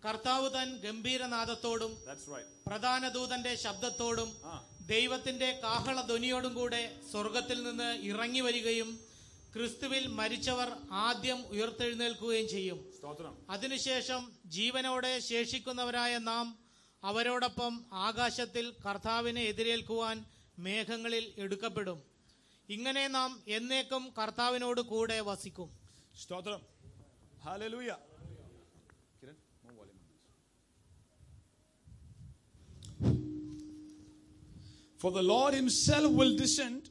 കർത്താവ് തൻ ഗംഭീരനാദത്തോടും That's right. പ്രധാന ദൂതന്റെ ശബ്ദത്തോടും Ah. ദൈവത്തിന്റെ കാഹള ധ്വനിയോടും കൂടെ സ്വർഗത്തിൽ നിന്ന് ഇറങ്ങി വരികയും ക്രിസ്തുവിൽ മരിച്ചവർ ആദ്യം ഉയർത്തെഴുന്നേൽക്കുകയും ചെയ്യും സ്തോത്രം അതിനുശേഷം ജീവനോടെ ശേഷിക്കുന്നവരായ നാം അവരോടൊപ്പം ആകാശത്തിൽ കർത്താവിനെ എതിരേൽക്കുവാൻ മേഘങ്ങളിൽ എടുക്കപ്പെടും ഇങ്ങനെ നാം എന്നേക്കും കർത്താവിനോട് കൂടെ വസിക്കും സ്തോത്രം hallelujah Kiran more volume on this. For the Lord himself will descend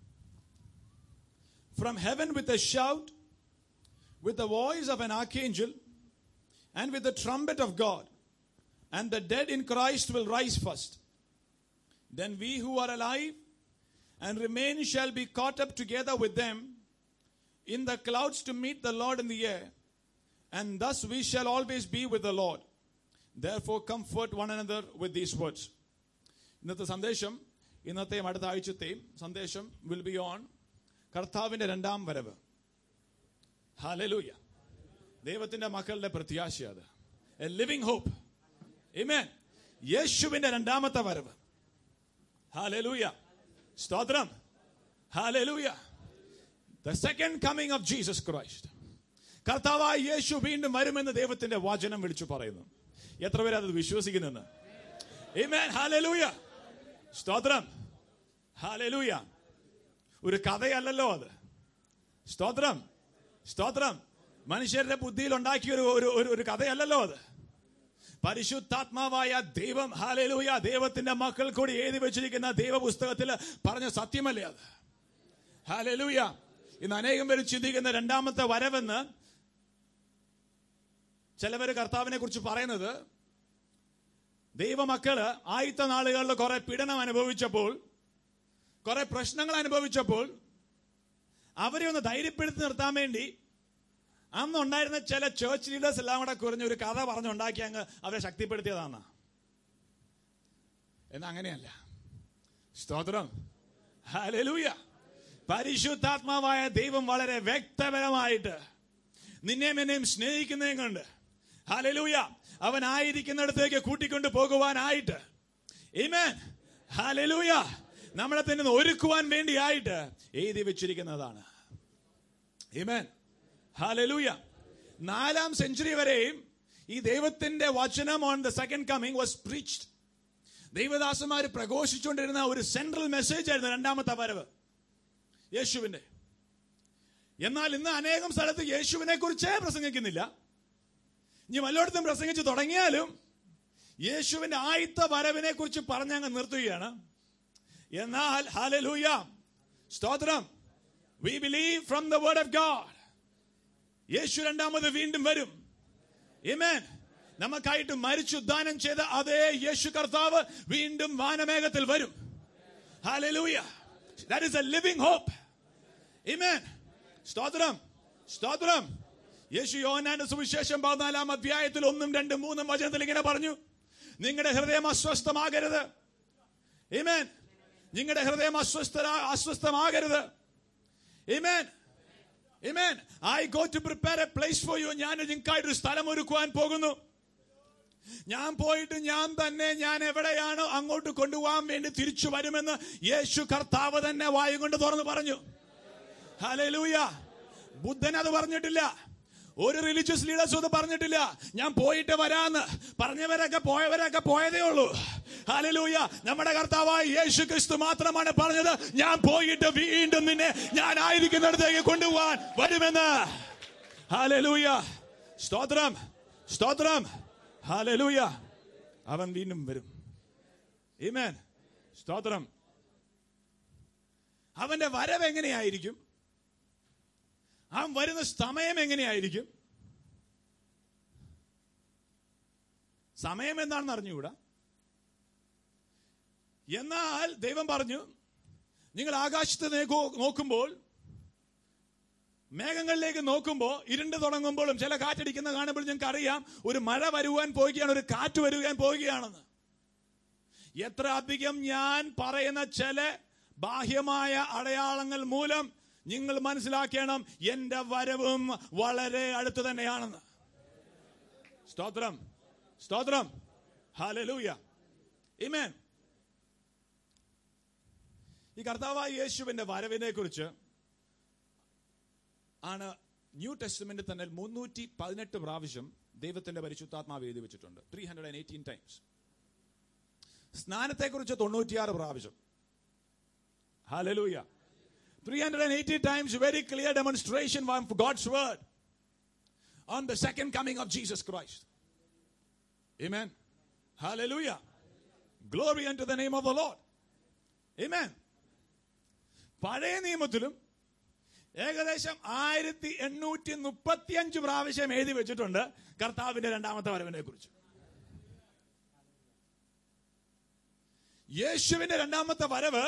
from heaven with a shout, with the voice of an archangel, and with the trumpet of God, and the dead in Christ will rise first. Then we who are alive and remain shall be caught up together with them in the clouds to meet the Lord in the air, and thus we shall always be with the Lord. Therefore, comfort one another with these words. ഇന്നത്തെ സന്ദേശം ഇന്നത്തെയും അടുത്ത ആഴ്ചത്തെയും സന്ദേശം will be on കർത്താവിന്റെ രണ്ടാം വരവ് hallelujah ദൈവത്തിന്റെ മക്കളുടെ പ്രത്യാശ അത് എ ലിവിംഗ് ഹോപ്പ് ഇമേൻ യേശുവിന്റെ രണ്ടാമത്തെ വരവ് ഹാലലൂയ സ്തോത്രം hallelujah the second coming of Jesus Christ കർത്താവായ യേശു വീണ്ടും വരുമെന്ന് ദൈവത്തിന്റെ വചനം വിളിച്ചു പറയുന്നു എത്ര പേര് അത് വിശ്വസിക്കുന്നെന്ന് Amen. Hallelujah. സ്തോത്രം ഹാലലൂയ ഒരു കഥയല്ലല്ലോ അത് സ്തോത്രം സ്തോത്രം മനുഷ്യരുടെ ബുദ്ധിയിൽ ഉണ്ടാക്കിയ ഒരു ഒരു ഒരു- ഒരു കഥയല്ലല്ലോ അത് പരിശുദ്ധാത്മാവായ ദൈവം ഹാലലൂയ ദൈവത്തിന്റെ മക്കൾ കൂടി എഴുതി വെച്ചിരിക്കുന്ന ദൈവപുസ്തകത്തിൽ പറഞ്ഞ സത്യമല്ലേ അത് ഹാലലൂയ ഇന്ന് അനേകം പേര് ചിന്തിക്കുന്ന രണ്ടാമത്തെ വരവെന്ന് ചിലവര് കർത്താവിനെ കുറിച്ച് പറയുന്നത് ദൈവമക്കള് ആയിത്ത നാളുകളിൽ കുറെ പീഡനം അനുഭവിച്ചപ്പോൾ കുറെ പ്രശ്നങ്ങൾ അനുഭവിച്ചപ്പോൾ അവരെ ഒന്ന് ധൈര്യപ്പെടുത്തി നിർത്താൻ വേണ്ടി അന്നുണ്ടായിരുന്ന ചില ചേർച്ച് ലീഡേഴ്സ് എല്ലാം കൂടെ കുറിഞ്ഞ് ഒരു കഥ പറഞ്ഞുണ്ടാക്കി അങ്ങ് അവരെ ശക്തിപ്പെടുത്തിയതാണ് എന്നാ അങ്ങനെയല്ല സ്തോത്രം ഹല്ലേലൂയ പരിശുദ്ധാത്മാവായ ദൈവം വളരെ വ്യക്തപരമായിട്ട് നിന്നെയും എന്നെയും സ്നേഹിക്കുന്നതും കൊണ്ട് ഹല്ലേലൂയ അവൻ ആയിരിക്കുന്നിടത്തേക്ക് കൂട്ടിക്കൊണ്ട് പോകുവാനായിട്ട് Amen. ഹല്ലേലൂയ നമ്മളെ തന്നെ ഒന്ന് ഒരുക്കുവാൻ വേണ്ടിയായിട്ട് എഴുതി വെച്ചിരിക്കുന്നതാണ് Amen. ഹല്ലേലൂയ നാലാം സെഞ്ചുറി വരെയും ഈ ദൈവത്തിന്റെ വചനം on the second coming was preached ദൈവദാസന്മാർ പ്രഘോഷിച്ചുകൊണ്ടിരുന്ന ഒരു സെൻട്രൽ മെസ്സേജ് ആയിരുന്നു രണ്ടാമത്തെ വരവ് യേശുവിന്റെ എന്നാൽ ഇന്ന് അനേകം സ്ഥലത്ത് യേശുവിനെ കുറിച്ചേ പ്രസംഗിക്കുന്നില്ല ഇനി വല്ലയിടത്തും പ്രസംഗിച്ച് തുടങ്ങിയാലും യേശുവിന്റെ ആയിത്ത വരവിനെ കുറിച്ച് പറഞ്ഞങ്ങ് നിർത്തുകയാണ് എന്നാൽ ഹാലലൂയ സ്തോത്രം we believe from the word of God യേശു രണ്ടാമത് വീണ്ടും വരും Amen. നമുക്കായിട്ട് മരിച്ചുദ്ധാനം ചെയ്ത അതേ യേശു കർത്താവ് വീണ്ടും വാനമേഘത്തിൽ വരും hallelujah that is a living hope Amen. സ്തോത്രം സ്തോത്രം യേശു യോഹന്നാന്റെ സുവിശേഷം പതിനാലാം അധ്യായത്തിൽ ഒന്നും രണ്ടും മൂന്നും വചനത്തിൽ ഇങ്ങനെ പറഞ്ഞു നിങ്ങളുടെ ഹൃദയം അസ്വസ്ഥമാകരുത് Amen. നിങ്ങളുടെ ഹൃദയം അസ്വസ്ഥ അസ്വസ്ഥമാകരുത് Amen. Amen. I go to prepare a place for you. ഞാൻ നിങ്ങൾക്കായിട്ട് ഒരു സ്ഥലം ഒരുക്കുവാൻ പോകുന്നു ഞാൻ പോയിട്ട് ഞാൻ തന്നെ ഞാൻ എവിടെയാണോ അങ്ങോട്ട് കൊണ്ടുപോകാൻ വേണ്ടി തിരിച്ചു വരുമെന്ന് യേശു കർത്താവ് തന്നെ വായു കൊണ്ട് തുറന്നു പറഞ്ഞു ഹല്ലേലൂയ ബുദ്ധൻ അത് പറഞ്ഞിട്ടില്ല ഒരു റിലീജിയസ് ലീഡേഴ്സും അത് പറഞ്ഞിട്ടില്ല ഞാൻ പോയിട്ട് വരാന്ന് പറഞ്ഞവരൊക്കെ പോയവരൊക്കെ പോയതേ ഉള്ളൂ ഹല്ലേലൂയ നമ്മുടെ കർത്താവായ യേശു ക്രിസ്തു മാത്രമാണ് പറഞ്ഞത് ഞാൻ പോയിട്ട് വീണ്ടും നിന്നെ ഞാൻ ആയിരിക്കുന്നിടത്തേക്ക് കൊണ്ടുപോകാൻ വരുമെന്ന് ഹല്ലേലൂയ സ്തോത്രം സ്തോത്രം ഹല്ലേലൂയ അവൻ വീണ്ടും വരും Amen. സ്തോത്രം അവന്റെ വരവ് എങ്ങനെയായിരിക്കും അവൻ വരുന്ന സമയം എങ്ങനെയായിരിക്കും സമയം എന്താണെന്ന് അറിഞ്ഞുകൂടാ എന്നാൽ ദൈവം പറഞ്ഞു നിങ്ങൾ ആകാശത്ത് നേക്കോ- നോക്കുമ്പോൾ മേഘങ്ങളിലേക്ക് നോക്കുമ്പോൾ ഇരുണ്ട് തുടങ്ങുമ്പോഴും ചില കാറ്റടിക്കുന്ന കാണുമ്പോൾ ഞങ്ങൾക്ക് അറിയാം ഒരു മഴ വരുവാൻ പോവുകയാണ് ഒരു കാറ്റ് വരുവാൻ പോവുകയാണെന്ന് എത്ര അധികം ഞാൻ പറയുന്ന ചില ബാഹ്യമായ അടയാളങ്ങൾ മൂലം നിങ്ങൾ മനസ്സിലാക്കണം എന്റെ വരവും വളരെ അടുത്ത് തന്നെയാണെന്ന് സ്തോത്രം സ്തോത്രം ഹാലലൂയ ഇമേൻ ഈ കർത്താവായ യേശുവിന്റെ വരവിനെ കുറിച്ച് ആണ് ന്യൂ ടെസ്റ്റ്മെന്റിൽ തന്നെ മുന്നൂറ്റി പതിനെട്ട് പ്രാവശ്യം ദൈവത്തിന്റെ പരിശുദ്ധാത്മാവ് എഴുതി വെച്ചിട്ടുണ്ട് three hundred and eighteen times സ്നാനത്തെക്കുറിച്ച് തൊണ്ണൂറ്റിയാറ് പ്രാവശ്യം hallelujah three hundred and eighty times very clear demonstration God's word on the second coming of Jesus Christ. Amen. Hallelujah. Glory unto the name of the Lord. Amen. പഴയ നിയമത്തിലും ഏകദേശം ആയിരത്തി എണ്ണൂറ്റി മുപ്പത്തി അഞ്ച് പ്രാവശ്യം എഴുതി വെച്ചിട്ടുണ്ട് കർത്താവിന്റെ രണ്ടാമത്തെ വരവിനെ കുറിച്ച് യേശുവിന്റെ രണ്ടാമത്തെ വരവ്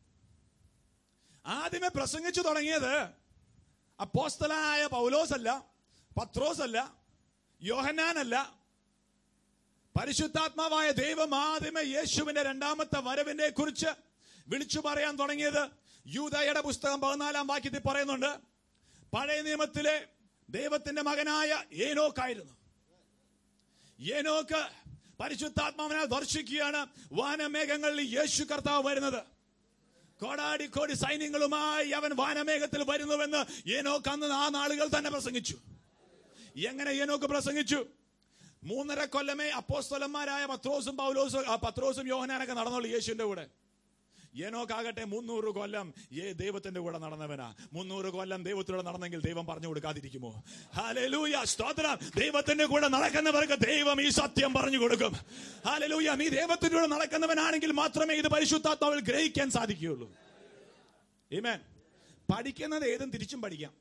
ആദ്യമേ പ്രസംഗിച്ചു തുടങ്ങിയത് അപ്പോസ്തലായ പൗലോസ് അല്ല പത്രോസ് അല്ല യോഹനാനല്ല പരിശുദ്ധാത്മാവായ ദൈവം ആദ്യമേ യേശുവിന്റെ രണ്ടാമത്തെ വരവിനെ കുറിച്ച് വിളിച്ചു പറയാൻ തുടങ്ങിയത് യൂതയുടെ പുസ്തകം പതിനാലാം വാക്യത്തിൽ പറയുന്നുണ്ട് പഴയ നിയമത്തിലെ ദൈവത്തിന്റെ മകനായ ഏനോക്കായിരുന്നു ഏനോക്ക് പരിശുദ്ധാത്മാവിനാൽ ദർശിക്കുകയാണ് വാനമേഘങ്ങളിൽ യേശു കർത്താവ് വരുന്നത് കോടാടി കോടി സൈന്യങ്ങളുമായി അവൻ വാനമേഘത്തിൽ വരുന്നുവെന്ന് ഏനോക്ക് അന്ന് ആ നാളുകൾ തന്നെ പ്രസംഗിച്ചു എങ്ങനെ ഏനോക്ക് പ്രസംഗിച്ചു മൂന്നര കൊല്ലമേ അപ്പോസ്തലന്മാരായ പത്രോസും പൗലോസും ആ, പത്രോസും യോഹനാനൊക്കെ നടന്നുള്ളൂ യേശുവിന്റെ കൂടെ ഏനോക്കാകട്ടെ മുന്നൂറ് കൊല്ലം ഏ ദൈവത്തിന്റെ കൂടെ നടന്നവനാ മുന്നൂറ് കൊല്ലം ദൈവത്തിലൂടെ നടന്നെങ്കിൽ ദൈവം പറഞ്ഞു കൊടുക്കാതിരിക്കുമോ ഹാലലൂയ സ്തോത്രം ദൈവത്തിന്റെ കൂടെ നടക്കുന്നവർക്ക് ദൈവം ഈ സത്യം പറഞ്ഞു കൊടുക്കും ഹാലലൂയ നീ ദൈവത്തിന്റെ കൂടെ നടക്കുന്നവനാണെങ്കിൽ മാത്രമേ ഇത് പരിശുദ്ധാത്മാവിൽ ഗ്രഹിക്കാൻ സാധിക്കുകയുള്ളൂ Amen. പഠിക്കുന്നത് ഏതും തിരിച്ചും പഠിക്കാം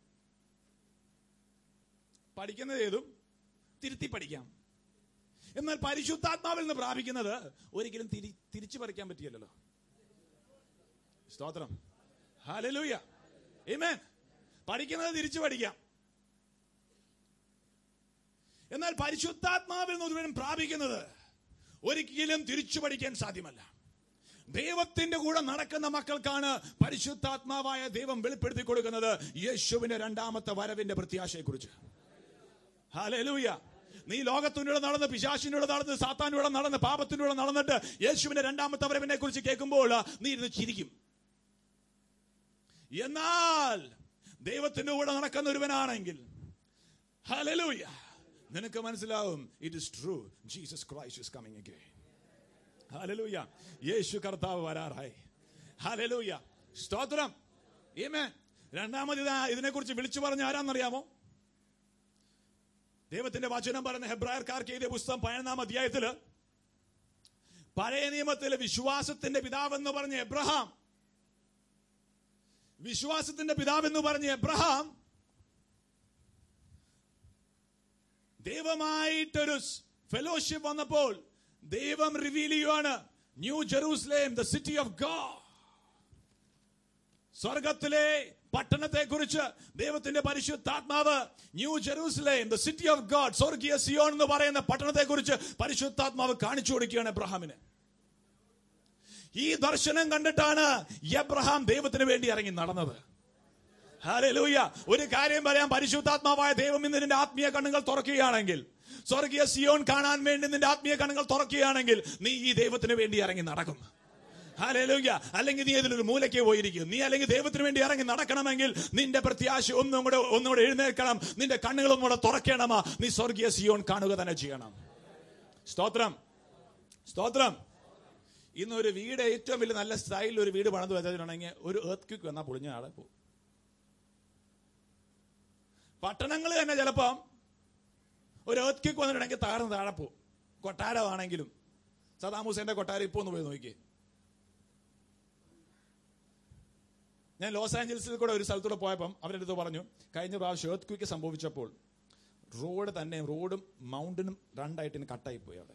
പഠിക്കുന്നത് ഏതും തിരുത്തി പഠിക്കാം എന്നാൽ പരിശുദ്ധാത്മാവിൽ നിന്ന് പ്രാപിക്കുന്നത് ഒരിക്കലും തിരി തിരിച്ചു പറിക്കാൻ പറ്റിയല്ലോ സ്തോത്രം ഹാലലൂയ Amen. പഠിക്കുന്നത് തിരിച്ചു പഠിക്കാം എന്നാൽ പരിശുദ്ധാത്മാവിൽ നിന്ന് ഒരുവനും പ്രാപിക്കുന്നത് ഒരിക്കലും തിരിച്ചു പഠിക്കാൻ സാധ്യമല്ല ദൈവത്തിന്റെ കൂടെ നടക്കുന്ന മക്കൾക്കാണ് പരിശുദ്ധാത്മാവായ ദൈവം വെളിപ്പെടുത്തി കൊടുക്കുന്നത് യേശുവിന്റെ രണ്ടാമത്തെ വരവിന്റെ പ്രത്യാശയെക്കുറിച്ച് ഹാലലൂയ നീ ലോകത്തിനൂടെ നടന്ന് പിശാശിനൂടെ നടന്ന് സാത്താനൂടെ നടന്ന് പാപത്തിനൂടെ നടന്നിട്ട് യേശുവിന്റെ രണ്ടാമത്തെ വരവിനെ കുറിച്ച് കേൾക്കുമ്പോൾ നീ ഇരുന്ന് ചിരിക്കും എന്നാൽ ദൈവത്തിന്റെ കൂടെ നടക്കുന്ന ഒരുവനാണെങ്കിൽ ഹലലൂയ നിനക്ക് മനസ്സിലാവും it is true Jesus Christ is coming again hallelujah യേശു കർത്താവ് വരാറായി ഹലലൂയ സ്തോത്രം ഏമേ രണ്ടാമത് ഇതാ ഇതിനെക്കുറിച്ച് വിളിച്ചു പറഞ്ഞ ആരാന്നറിയാമോ ദൈവത്തിന്റെ വചനം പറയുന്ന ഹെബ്രായർക്കാർക്ക് എഴുതിയ പുസ്തകം പതിനൊന്നാം അധ്യായത്തില് പഴയ നിയമത്തിലെ വിശ്വാസത്തിന്റെ പിതാവെന്ന് പറഞ്ഞ എബ്രഹാം വിശ്വാസത്തിന്റെ പിതാവെന്ന് പറഞ്ഞ എബ്രഹാം ദൈവമായിട്ടൊരു ഫെലോഷിപ്പ് വന്നപ്പോൾ ദൈവം റിവീൽ ചെയ്യുവാണ് new Jerusalem the city of God സ്വർഗത്തിലെ പട്ടണത്തെ കുറിച്ച് ദൈവത്തിന്റെ പരിശുദ്ധാത്മാവ് new Jerusalem the city of God സ്വർഗീയ സിയോൺ എന്ന് പറയുന്ന പട്ടണത്തെ കുറിച്ച് പരിശുദ്ധാത്മാവ് കാണിച്ചു കൊടുക്കുകയാണ് എബ്രഹാമിന് ഈ ദർശനം കണ്ടിട്ടാണ് എബ്രഹാം ദൈവത്തിന് വേണ്ടി ഇറങ്ങി നടന്നത് ഹല്ലേലൂയ ഒരു കാര്യം പറയാം പരിശുദ്ധാത്മാവായ ദൈവം ഇന്ന് നിന്റെ ആത്മീയ കണ്ണുകൾ തുറക്കുകയാണെങ്കിൽ സ്വർഗീയ സിയോൺ കാണാൻ വേണ്ടി നിന്റെ ആത്മീയ കണ്ണുകൾ തുറക്കുകയാണെങ്കിൽ നീ ഈ ദൈവത്തിന് വേണ്ടി ഇറങ്ങി നടക്കും ഹല്ലേലൂയ അല്ലെങ്കിൽ നീ ഇതിലൊരു മൂലയ്ക്ക് പോയിരിക്കും നീ അല്ലെങ്കിൽ ദൈവത്തിന് വേണ്ടി ഇറങ്ങി നടക്കണമെങ്കിൽ നിന്റെ പ്രത്യാശ ഒന്നും കൂടെ ഒന്നും കൂടെ എഴുന്നേൽക്കണം നിന്റെ കണ്ണുകൾ ഒന്നും കൂടെ തുറക്കണമാ നീ സ്വർഗീയ സിയോൺ കാണുക തന്നെ ചെയ്യണം സ്തോത്രം സ്തോത്രം ഇന്ന് ഒരു വീട് ഏറ്റവും വലിയ നല്ല സ്റ്റൈലിൽ ഒരു വീട് പണിത് വെച്ചിട്ടുണ്ടെങ്കിൽ ഒരു എർത്ത് ക്വിക്ക് വന്നാൽ പൊളിഞ്ഞ ആളെ പോകും പട്ടണങ്ങൾ തന്നെ ചിലപ്പം ഒരു എർത്ത് ക്വിക്ക് വന്നിട്ടുണ്ടെങ്കിൽ താഴ്ന്ന് താഴെ പോകും കൊട്ടാരമാണെങ്കിലും സദാം ഹുസൈന്റെ കൊട്ടാരം ഇപ്പൊ ഒന്ന് പോയി നോക്കിയേ ഞാൻ ലോസ് ആഞ്ചൽസിൽ കൂടെ ഒരു സ്ഥലത്തൂടെ പോയപ്പം അവരുടെ അടുത്ത് പറഞ്ഞു കഴിഞ്ഞ പ്രാവശ്യം എർത്ത് ക്വിക്ക് സംഭവിച്ചപ്പോൾ റോഡ് തന്നെ റോഡും മൗണ്ടനും രണ്ടായിട്ട് ഇങ്ങനെ കട്ടായി പോയി അവിടെ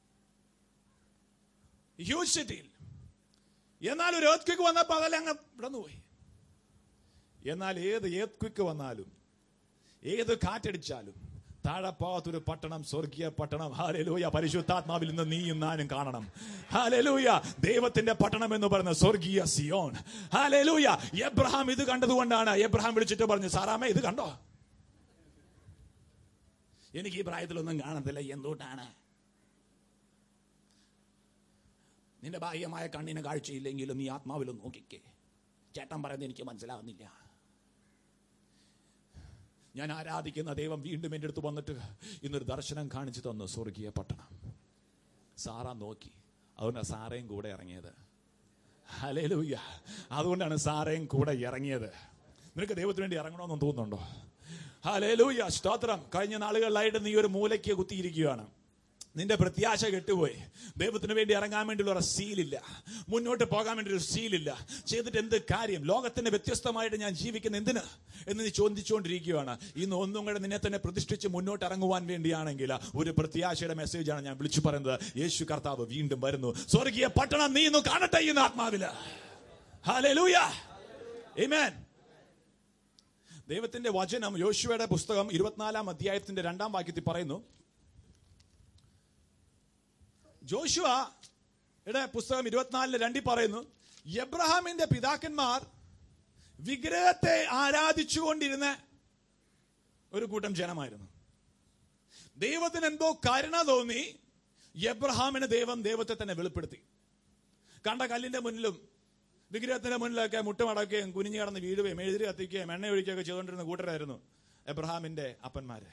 ഹ്യൂജ് സിറ്റിയിൽ എന്നാൽ ഒരു എർത്ത് ക്വിക്ക് വന്നപ്പോൾ അതെല്ലാം അങ്ങ് ഇടന്നു പോയി എന്നാൽ ഏത് എർത്ത് ക്വിക്ക് വന്നാലും ഏത് കാറ്റടിച്ചാലും താഴെപ്പാത്തൊരു പട്ടണം സ്വർഗീയ പട്ടണം ഹാലലൂയ പരിശുദ്ധാത്മാവിൽ നിന്ന് നീയും നാനും കാണണം ഹാലലൂയ ദൈവത്തിന്റെ പട്ടണം എന്ന് പറയുന്ന സ്വർഗീയ സിയോൺ ഹാലലൂയ എബ്രഹാം ഇത് കണ്ടതുകൊണ്ടാണ് എബ്രഹാം വിളിച്ചിട്ട് പറഞ്ഞു സാറാമേ ഇത് കണ്ടോ എനിക്ക് ഈ പ്രായത്തിലൊന്നും കാണത്തില്ല എന്തുകൊണ്ടാണ് നിന്റെ ബാഹ്യമായ കണ്ണിന് കാഴ്ചയില്ലെങ്കിലും നീ ആത്മാവിലും നോക്കിക്കേ ചേട്ടൻ പറയുന്നത് എനിക്ക് മനസ്സിലാകുന്നില്ല ഞാൻ ആരാധിക്കുന്ന ദൈവം വീണ്ടും എൻ്റെ അടുത്ത് വന്നിട്ട് ഇന്നൊരു ദർശനം കാണിച്ചു തന്നു സ്വർഗീയ പട്ടണം സാറ നോക്കി അതുകൊണ്ടാണ് സാറയും കൂടെ ഇറങ്ങിയത് ഹലേലൂയ്യ അതുകൊണ്ടാണ് സാറയും കൂടെ ഇറങ്ങിയത് നിനക്ക് ദൈവത്തിന് വേണ്ടി ഇറങ്ങണമെന്ന് തോന്നുന്നുണ്ടോ ഹലേലൂയ്യ സ്തോത്രം കഴിഞ്ഞ നാളുകളിലായിട്ട് നീ ഒരു മൂലയ്ക്ക് കുത്തിയിരിക്കുകയാണ് നിന്റെ പ്രത്യാശ കെട്ടുപോയി ദൈവത്തിന് വേണ്ടി ഇറങ്ങാൻ വേണ്ടിയുള്ള ഒരു സീലില്ല മുന്നോട്ട് പോകാൻ വേണ്ടി ഒരു സീലില്ല ചെയ്തിട്ട് എന്ത് കാര്യം ലോകത്തിന് വ്യത്യസ്തമായിട്ട് ഞാൻ ജീവിക്കുന്ന എന്തിന് എന്ന് നീ ചോദിച്ചുകൊണ്ടിരിക്കുകയാണ് ഇന്ന് ഒന്നും കൂടെ നിന്നെ തന്നെ പ്രതിഷ്ഠിച്ച് മുന്നോട്ട് ഇറങ്ങുവാൻ വേണ്ടിയാണെങ്കിൽ ഒരു പ്രത്യാശയുടെ മെസ്സേജാണ് ഞാൻ വിളിച്ചു പറയുന്നത് യേശു കർത്താവ് വീണ്ടും വരുന്നു സ്വർഗീയ പട്ടണം നീ ഇന്ന് കാണട്ടെ ഇന്ന് ആത്മാവില് ഹല്ലേലൂയ ആമേൻ ദൈവത്തിന്റെ വചനം യോശുവയുടെ പുസ്തകം ഇരുപത്തിനാലാം അധ്യായത്തിന്റെ രണ്ടാം വാക്യത്തിൽ പറയുന്നു ജോഷുവയുടെ പുസ്തകം ഇരുപത്തിനാലിന് രണ്ടിൽ പറയുന്നു എബ്രഹാമിന്റെ പിതാക്കന്മാർ വിഗ്രഹത്തെ ആരാധിച്ചുകൊണ്ടിരുന്ന ഒരു കൂട്ടം ജനമായിരുന്നു ദൈവത്തിന് എന്തോ കരുണ തോന്നി എബ്രഹാമിന് ദൈവം ദൈവത്തെ തന്നെ വെളിപ്പെടുത്തി കണ്ട കല്ലിന്റെ മുന്നിലും വിഗ്രഹത്തിന്റെ മുന്നിലൊക്കെ മുട്ടുമടക്കുകയും കുനിഞ്ഞു കിടന്ന് വീഴുകയും എഴുതി കത്തിക്കുകയും എണ്ണ ഒഴിക്കുകയൊക്കെ ചെയ്തുകൊണ്ടിരുന്ന കൂട്ടരായിരുന്നു എബ്രഹാമിന്റെ അപ്പന്മാര്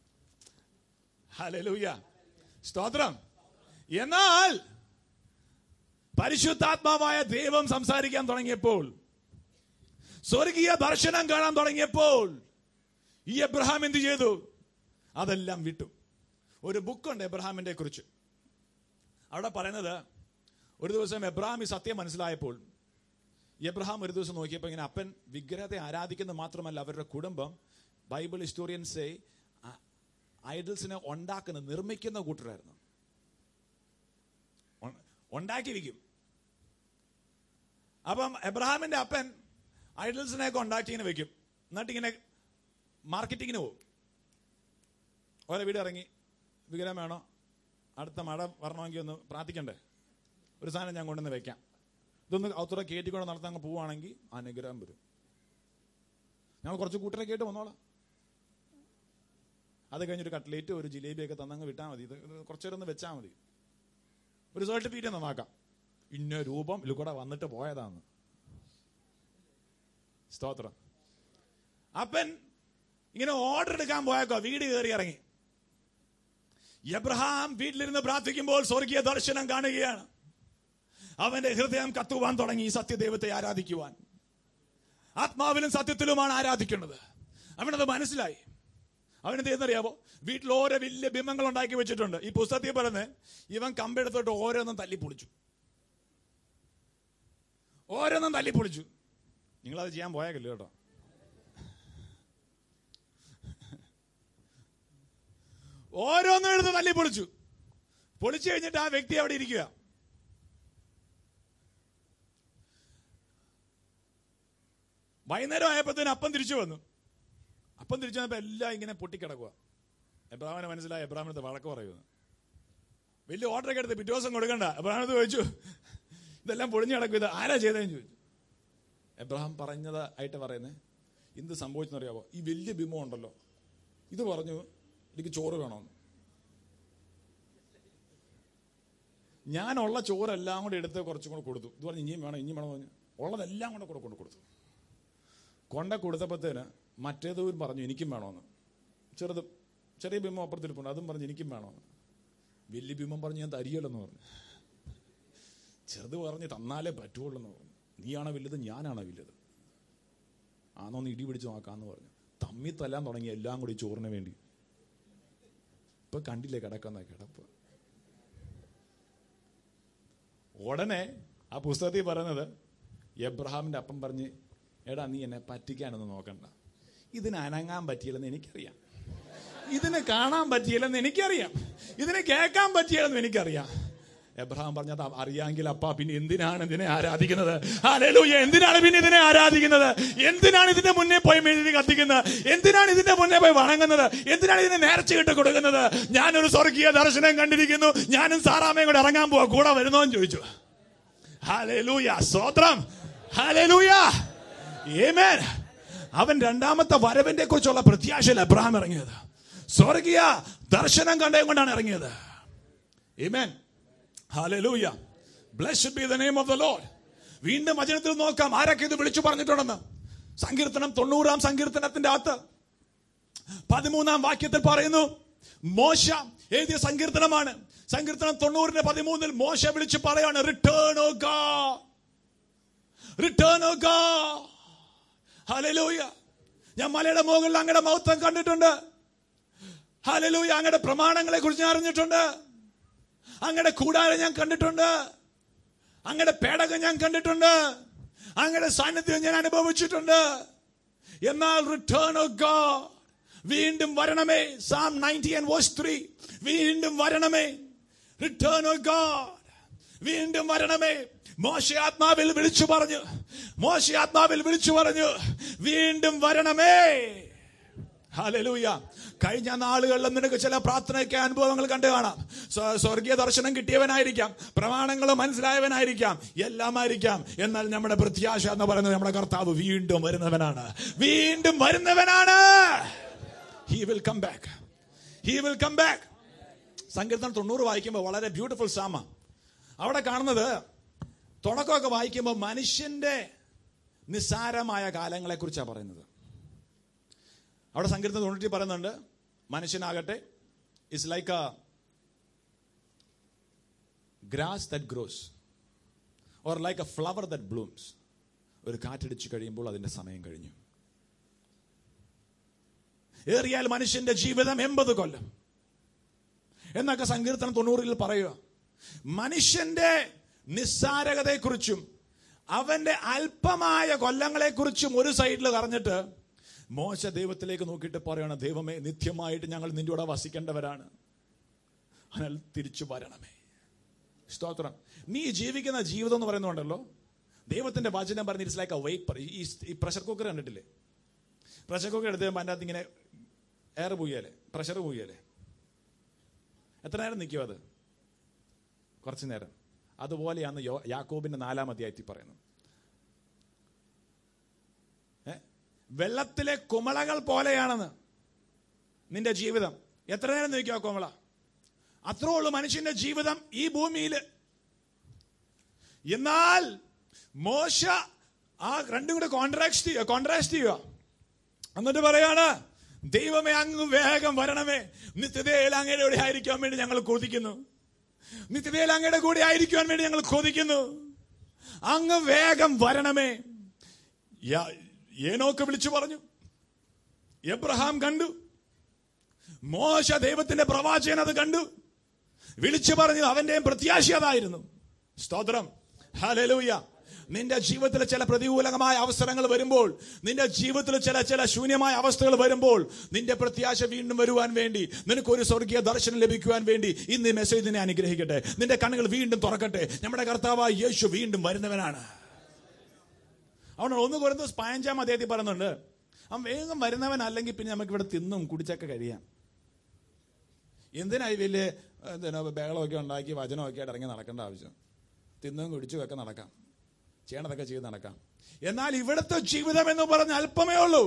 ഹലലൂയ സ്തോത്രം എന്നാൽ പരിശുദ്ധാത്മാവായ ദൈവം സംസാരിക്കാൻ തുടങ്ങിയപ്പോൾ സ്വർഗീയ ദർശനം കാണാൻ തുടങ്ങിയപ്പോൾ ഈ എബ്രഹാം എന്ത് ചെയ്തു അതെല്ലാം വിട്ടു ഒരു ബുക്കുണ്ട് എബ്രഹാമിന്റെ കുറിച്ച് അവിടെ പറയുന്നത് ഒരു ദിവസം എബ്രഹാം ഈ സത്യം മനസ്സിലായപ്പോൾ എബ്രഹാം ഒരു ദിവസം നോക്കിയപ്പോൾ ഇങ്ങനെ അപ്പൻ വിഗ്രഹത്തെ ആരാധിക്കുന്നത് മാത്രമല്ല അവരുടെ കുടുംബം ബൈബിൾ ഹിസ്റ്റോറിയൻസെ ഐഡൽസിനെ ഉണ്ടാക്കുന്ന നിർമ്മിക്കുന്ന കൂട്ടരായിരുന്നു ഉ- ഉണ്ടാക്കിയിരിക്കും അപ്പം എബ്രഹാമിന്റെ അപ്പൻ ഐഡൽസിനെയൊക്കെ ഉണ്ടാക്കി ഇങ്ങനെ വെക്കും എന്നിട്ട് ഇങ്ങനെ മാർക്കറ്റിങ്ങിന് പോകും ഓരോ വീട് ഇറങ്ങി വിഗ്രഹം വേണോ അടുത്ത മഴ വരണമെങ്കിൽ ഒന്ന് പ്രാർത്ഥിക്കണ്ടേ ഒരു സാധനം ഞാൻ കൊണ്ടുവന്ന് വെക്കാം ഇതൊന്ന് അത്ര കയറ്റിക്കൊണ്ട് നടത്താൻ അങ്ങ് പോവുകയാണെങ്കിൽ അനുഗ്രഹം വരും ഞങ്ങൾ കുറച്ച് കൂട്ടരെ കേട്ട് വന്നോളാം അത് കഴിഞ്ഞൊരു കട്ട്ലേറ്റ് ഒരു ജിലേബിയൊക്കെ തന്നങ്ങ് വിട്ടാൽ മതി ഇത് ഇത് കുറച്ച് നേരം ഒന്ന് വെച്ചാൽ മതി ഒരു സർട്ടിഫിക്കറ്റ് നന്നാക്കാം ഇന്ന രൂപം ഇതിൽ കൂടെ വന്നിട്ട് പോയതാന്ന് സ്തോത്രം അപ്പൻ ഇങ്ങനെ ഓർഡർ എടുക്കാൻ പോയേക്കോ വീട് കയറി ഇറങ്ങി എബ്രഹാം വീട്ടിലിരുന്ന് പ്രാർത്ഥിക്കുമ്പോൾ സ്വർഗീയ ദർശനം കാണുകയാണ് അവന്റെ ഹൃദയം കത്തുവാൻ തുടങ്ങി ഈ സത്യദൈവത്തെ ആരാധിക്കുവാൻ ആത്മാവിലും സത്യത്തിലുമാണ് ആരാധിക്കേണ്ടത് അവനത് മനസ്സിലായി അവനെന്ത് ചെയ്യുന്നറിയാവോ വീട്ടിൽ ഓരോ വലിയ ബിംബങ്ങൾ ഉണ്ടാക്കി വെച്ചിട്ടുണ്ട് ഈ പുസ്തകത്തിൽ പറഞ്ഞ് ഇവൻ കമ്പെടുത്തോട്ട് ഓരോന്നും തല്ലിപ്പൊളിച്ചു ഓരോന്നും തല്ലിപ്പൊളിച്ചു നിങ്ങളത് ചെയ്യാൻ പോയാകില്ല കേട്ടോ ഓരോന്നും എടുത്ത് തല്ലി പൊളിച്ചു പൊളിച്ചു കഴിഞ്ഞിട്ട് ആ വ്യക്തി അവിടെ ഇരിക്കുക വൈകുന്നേരം ആയപ്പോഴത്തേന് അപ്പം തിരിച്ചു വന്നു അപ്പം തിരിച്ചു വന്നപ്പോൾ എല്ലാം ഇങ്ങനെ പൊട്ടിക്കിടക്കുക എബ്രാഹിമിനെ മനസ്സിലായി എബ്രാഹിമിനത്തെ വഴക്ക് പറയുന്നു വലിയ ഓർഡറൊക്കെ എടുത്ത് പിറ്റേ ദിവസം കൊടുക്കണ്ട എബ്രാഹിമത്ത് ചോദിച്ചു ഇതെല്ലാം പൊളിഞ്ഞു കിടക്കും ഇത് ആരാ ചെയ്തതെന്ന് ചോദിച്ചു എബ്രഹാം പറഞ്ഞത് ആയിട്ട് പറയുന്നത് എന്ത് സംഭവിച്ചെന്നറിയാവോ ഈ വലിയ ബിംബം ഉണ്ടല്ലോ ഇത് പറഞ്ഞു എനിക്ക് ചോറ് വേണമെന്ന് ഞാനുള്ള ചോറെല്ലാം കൂടെ എടുത്ത് കുറച്ചും കൂടെ കൊടുത്തു ഇത് പറഞ്ഞു ഇനിയും വേണം ഇനിയും വേണം എന്ന് പറഞ്ഞു ഉള്ളതെല്ലാം കൂടെ കൂടെ കൊണ്ട് കൊടുത്തു കൊണ്ട കൊടുത്തപ്പോഴത്തേന് മറ്റേതും പറഞ്ഞു എനിക്കും വേണമെന്ന് ചെറുത് ചെറിയ ബിംബം അപ്പുറത്തിരിപ്പുണ്ട് അതും പറഞ്ഞു എനിക്കും വേണമെന്ന് വലിയ ബിംബം പറഞ്ഞു ഞാൻ തരികയില്ലെന്ന് പറഞ്ഞു ചെറുത് പറഞ്ഞ് തന്നാലേ പറ്റുള്ളൂ എന്ന് പറഞ്ഞു നീയാണോ വലുത് ഞാനാണോ വലുത് ആണോന്ന് ഇടി പിടിച്ച് നോക്കാന്ന് പറഞ്ഞു തമ്മി തല്ലാൻ തുടങ്ങി എല്ലാം കൂടി ചോറിന് വേണ്ടി ഇപ്പൊ കണ്ടില്ലേ കിടക്കുന്ന കിടപ്പ് ഉടനെ ആ പുസ്തകത്തിൽ പറയുന്നത് എബ്രഹാമിന്റെ അപ്പം പറഞ്ഞ് എടാ നീ എന്നെ പറ്റിക്കാനൊന്നും നോക്കണ്ട ഇതിന് അനങ്ങാൻ പറ്റിയില്ലെന്ന് എനിക്കറിയാം ഇതിന് കാണാൻ പറ്റിയില്ലെന്ന് എനിക്കറിയാം ഇതിന് കേൾക്കാൻ പറ്റിയില്ലെന്ന് എനിക്കറിയാം എബ്രഹാം പറഞ്ഞത് അറിയാമെങ്കിൽ അപ്പ പിന്നെ എന്തിനാണ് ഇതിനെ ആരാധിക്കുന്നത് ഹല്ലേലൂയ എന്തിനാണ് പിന്നെ ഇതിനെ ആരാധിക്കുന്നത് എന്തിനാണ് ഇതിന്റെ മുന്നേ പോയി മെഴുതി കത്തിക്കുന്നത് എന്തിനാണ് ഇതിന്റെ മുന്നേ പോയി വണങ്ങുന്നത് എന്തിനാണ് ഇതിനെ നേർച്ച കിട്ട് കൊടുക്കുന്നത് ഞാനൊരു സ്വർഗീയ ദർശനം കണ്ടിരിക്കുന്നു ഞാനും സാറാമയും കൂടെ ഇറങ്ങാൻ പോവാ കൂടെ വരുന്നോന്ന് ചോദിച്ചു ഹല്ലേലൂയ സ്തോത്രം ഹല്ലേലൂയ ആമേൻ അവൻ രണ്ടാമത്തെ വരവിനെ കുറിച്ചുള്ള പ്രത്യാശയിൽ അബ്രഹാം ഇറങ്ങിയത് സ്വർഗീയ ദർശനം കണ്ടേ കൊണ്ടാണ് ഇറങ്ങിയത് amen hallelujah blessed be the name of the Lord വീണ്ടും വചനത്തിൽ നോക്കാം ആരൊക്കെ ഇത് വിളിച്ചു പറഞ്ഞിട്ടുണ്ടെന്ന് സങ്കീർത്തനം തൊണ്ണൂറാം സങ്കീർത്തനത്തിന്റെ അകത്ത് പതിമൂന്നാം വാക്യത്തിൽ പറയുന്നു മോശ എഴുതിയ സങ്കീർത്തനമാണ് സങ്കീർത്തനം തൊണ്ണൂറിന്റെ പതിമൂന്നിൽ മോശ വിളിച്ച് പറയാണ് റിട്ടേൺ ഓ ഗാ റിട്ടേൺ ഓ ഗാ ഹലലൂയ ഞാൻ മലയുടെ മുകളിൽ അങ്ങയുടെ മഹത്വം കണ്ടിട്ടുണ്ട് ഹലലൂയ അങ്ങയുടെ പ്രമാണങ്ങളെ കുറിച്ച് ഞാൻ അറിഞ്ഞിട്ടുണ്ട് അങ്ങയുടെ കൂടാരം ഞാൻ കണ്ടിട്ടുണ്ട് അങ്ങയുടെ പേടകം ഞാൻ കണ്ടിട്ടുണ്ട് അങ്ങയുടെ സാന്നിധ്യം ഞാൻ അനുഭവിച്ചിട്ടുണ്ട് എന്നാൽ റിട്ടേൺ ഓഫ് ഗോഡ് വീണ്ടും വരണമേ psalm ninety and verse three വീണ്ടും വരണമേ റിട്ടേൺ ഓഫ് ഗോഡ് വീണ്ടും വരണമേ മോശ ആത്മാവിൽ വിളിച്ചു പറഞ്ഞു മോശ ആത്മാവിൽ വിളിച്ചു പറഞ്ഞു വീണ്ടും വരണമേ ഹല്ലേലൂയ കഴിഞ്ഞ നാളുകളിൽ നിനക്ക് ചില പ്രാർത്ഥനയ്ക്ക് അനുഭവങ്ങൾ കണ്ടു കാണാം സ്വ- സ്വർഗീയ ദർശനം കിട്ടിയവനായിരിക്കാം പ്രമാണങ്ങൾ മനസ്സിലായവനായിരിക്കാം എല്ലാമായിരിക്കാം എന്നാൽ നമ്മുടെ പ്രത്യാശ എന്ന് പറയുന്നത് നമ്മുടെ കർത്താവ് വീണ്ടും വരുന്നവനാണ് വീണ്ടും വരുന്നവനാണ് he will come back he will come back സങ്കീർത്തനം തൊണ്ണൂറ് വായിക്കുമ്പോൾ വളരെ ബ്യൂട്ടിഫുൾ സാമ അവിടെ കാണുന്നത് തുടക്കമൊക്കെ വായിക്കുമ്പോൾ മനുഷ്യന്റെ നിസ്സാരമായ കാലങ്ങളെ കുറിച്ചാണ് പറയുന്നത് അവിടെ സങ്കീർത്തനം തൊണ്ണൂറ്റി പറയുന്നുണ്ട് മനുഷ്യനാകട്ടെ it's like a grass that grows or like a flower that blooms ഒരു കാറ്റടിച്ചു കഴിയുമ്പോൾ അതിന്റെ സമയം കഴിഞ്ഞു ഏറിയാൽ മനുഷ്യന്റെ ജീവിതം എൺപത് കൊല്ലം എന്നൊക്കെ സങ്കീർത്തനം തൊണ്ണൂറിൽ പറയുക മനുഷ്യന്റെ നിസ്സാരകതയെക്കുറിച്ചും അവന്റെ അല്പമായ കൊല്ലങ്ങളെക്കുറിച്ചും ഒരു സൈഡിൽ പറഞ്ഞിട്ട് മോശ ദൈവത്തിലേക്ക് നോക്കിയിട്ട് പറയണം ദൈവമേ നിത്യമായിട്ട് ഞങ്ങൾ നിന്റെ കൂടെ വസിക്കേണ്ടവരാണ് അതിനാൽ തിരിച്ചു വരണമേ സ്തോത്രം നീ ജീവിക്കുന്ന ജീവിതം എന്ന് പറയുന്നുണ്ടല്ലോ ദൈവത്തിന്റെ വചനം പറഞ്ഞ് ഇറ്റ്സ് ലൈക്ക് എ വെയ്പ്പർ ഈ പ്രഷർ കുക്കർ കണ്ടിട്ടില്ലേ പ്രഷർ കുക്കർ എടുത്ത് കഴിയുമ്പോൾ അതിൻ്റെ അകത്ത് ഇങ്ങനെ എയർ പോയാലേ പ്രഷർ പോയാലേ എത്ര നേരം നിൽക്കും അത് കുറച്ചു നേരം അതുപോലെയാണ് യോ യാക്കോബിന്റെ നാലാം അധ്യായത്തിൽ പറയുന്നത് ഏ? വെള്ളത്തിലെ കുമളകൾ പോലെയാണെന്ന് നിന്റെ ജീവിതം എത്ര നേരം നിൽക്കുക കുമള അത്രേ ഉള്ളൂ മനുഷ്യന്റെ ജീവിതം ഈ ഭൂമിയിൽ എന്നാൽ മോശ ആ രണ്ടും കൂടെ കോൺട്രാക്ട് ചെയ്യുക കോൺട്രാക്ട് ചെയ്യുക എന്നിട്ട് പറയാണ് ദൈവമേ അങ്ങ് വേഗം വരണമേ നിത്യതയിൽ അങ്ങയുടെ കൂടെ ആയിരിക്കാൻ വേണ്ടി ഞങ്ങൾ കൊതിക്കുന്നു നിത്യതയിൽ അങ്ങയുടെ കൂടെ ആയിരിക്കാൻ വേണ്ടി ഞങ്ങൾ കൊതിക്കുന്നു അങ്ങ് വേഗം വരണമേ യാ- ഏനോക്ക് വിളിച്ചു പറഞ്ഞു എബ്രഹാം കണ്ടു മോശ ദൈവത്തിന്റെ പ്രവാചകൻ അത് കണ്ടു വിളിച്ചു പറഞ്ഞു അവന്റെയും പ്രത്യാശ അതായിരുന്നു സ്തോത്രം ഹല്ലേലൂയ നിന്റെ ജീവിതത്തിൽ ചില പ്രതികൂലമായ അവസരങ്ങൾ വരുമ്പോൾ നിന്റെ ജീവിതത്തിൽ ചില ചില ശൂന്യമായ അവസ്ഥകൾ വരുമ്പോൾ നിന്റെ പ്രത്യാശ വീണ്ടും വരുവാൻ വേണ്ടി നിനക്ക് ഒരു സ്വർഗീയ ദർശനം ലഭിക്കുവാൻ വേണ്ടി ഇന്ന് ഈ മെസ്സേജ് നിന്നെ അനുഗ്രഹിക്കട്ടെ നിന്റെ കണ്ണുകൾ വീണ്ടും തുറക്കട്ടെ നമ്മുടെ കർത്താവായ യേശു വീണ്ടും വരുന്നവനാണ് അതുകൊണ്ട് ഒന്ന് കുറഞ്ഞ പതിനഞ്ചാം അദ്ദേഹത്തിൽ പറയുന്നുണ്ട് അവൻ വേഗം വരുന്നവൻ അല്ലെങ്കിൽ പിന്നെ നമുക്ക് ഇവിടെ തിന്നും കുടിച്ചൊക്കെ കഴിയാം എന്തിനായി വലിയ എന്തിനാ ബഹളമൊക്കെ ഉണ്ടാക്കി വചനമൊക്കെ ആയിട്ട് ഇറങ്ങി നടക്കേണ്ട ആവശ്യം തിന്നും കുടിച്ചും ഒക്കെ നടക്കാം ചെയ്യണതൊക്കെ ചെയ്ത് നടക്കാം എന്നാൽ ഇവിടുത്തെ ജീവിതം എന്ന് പറഞ്ഞ അല്പമേ ഉള്ളൂ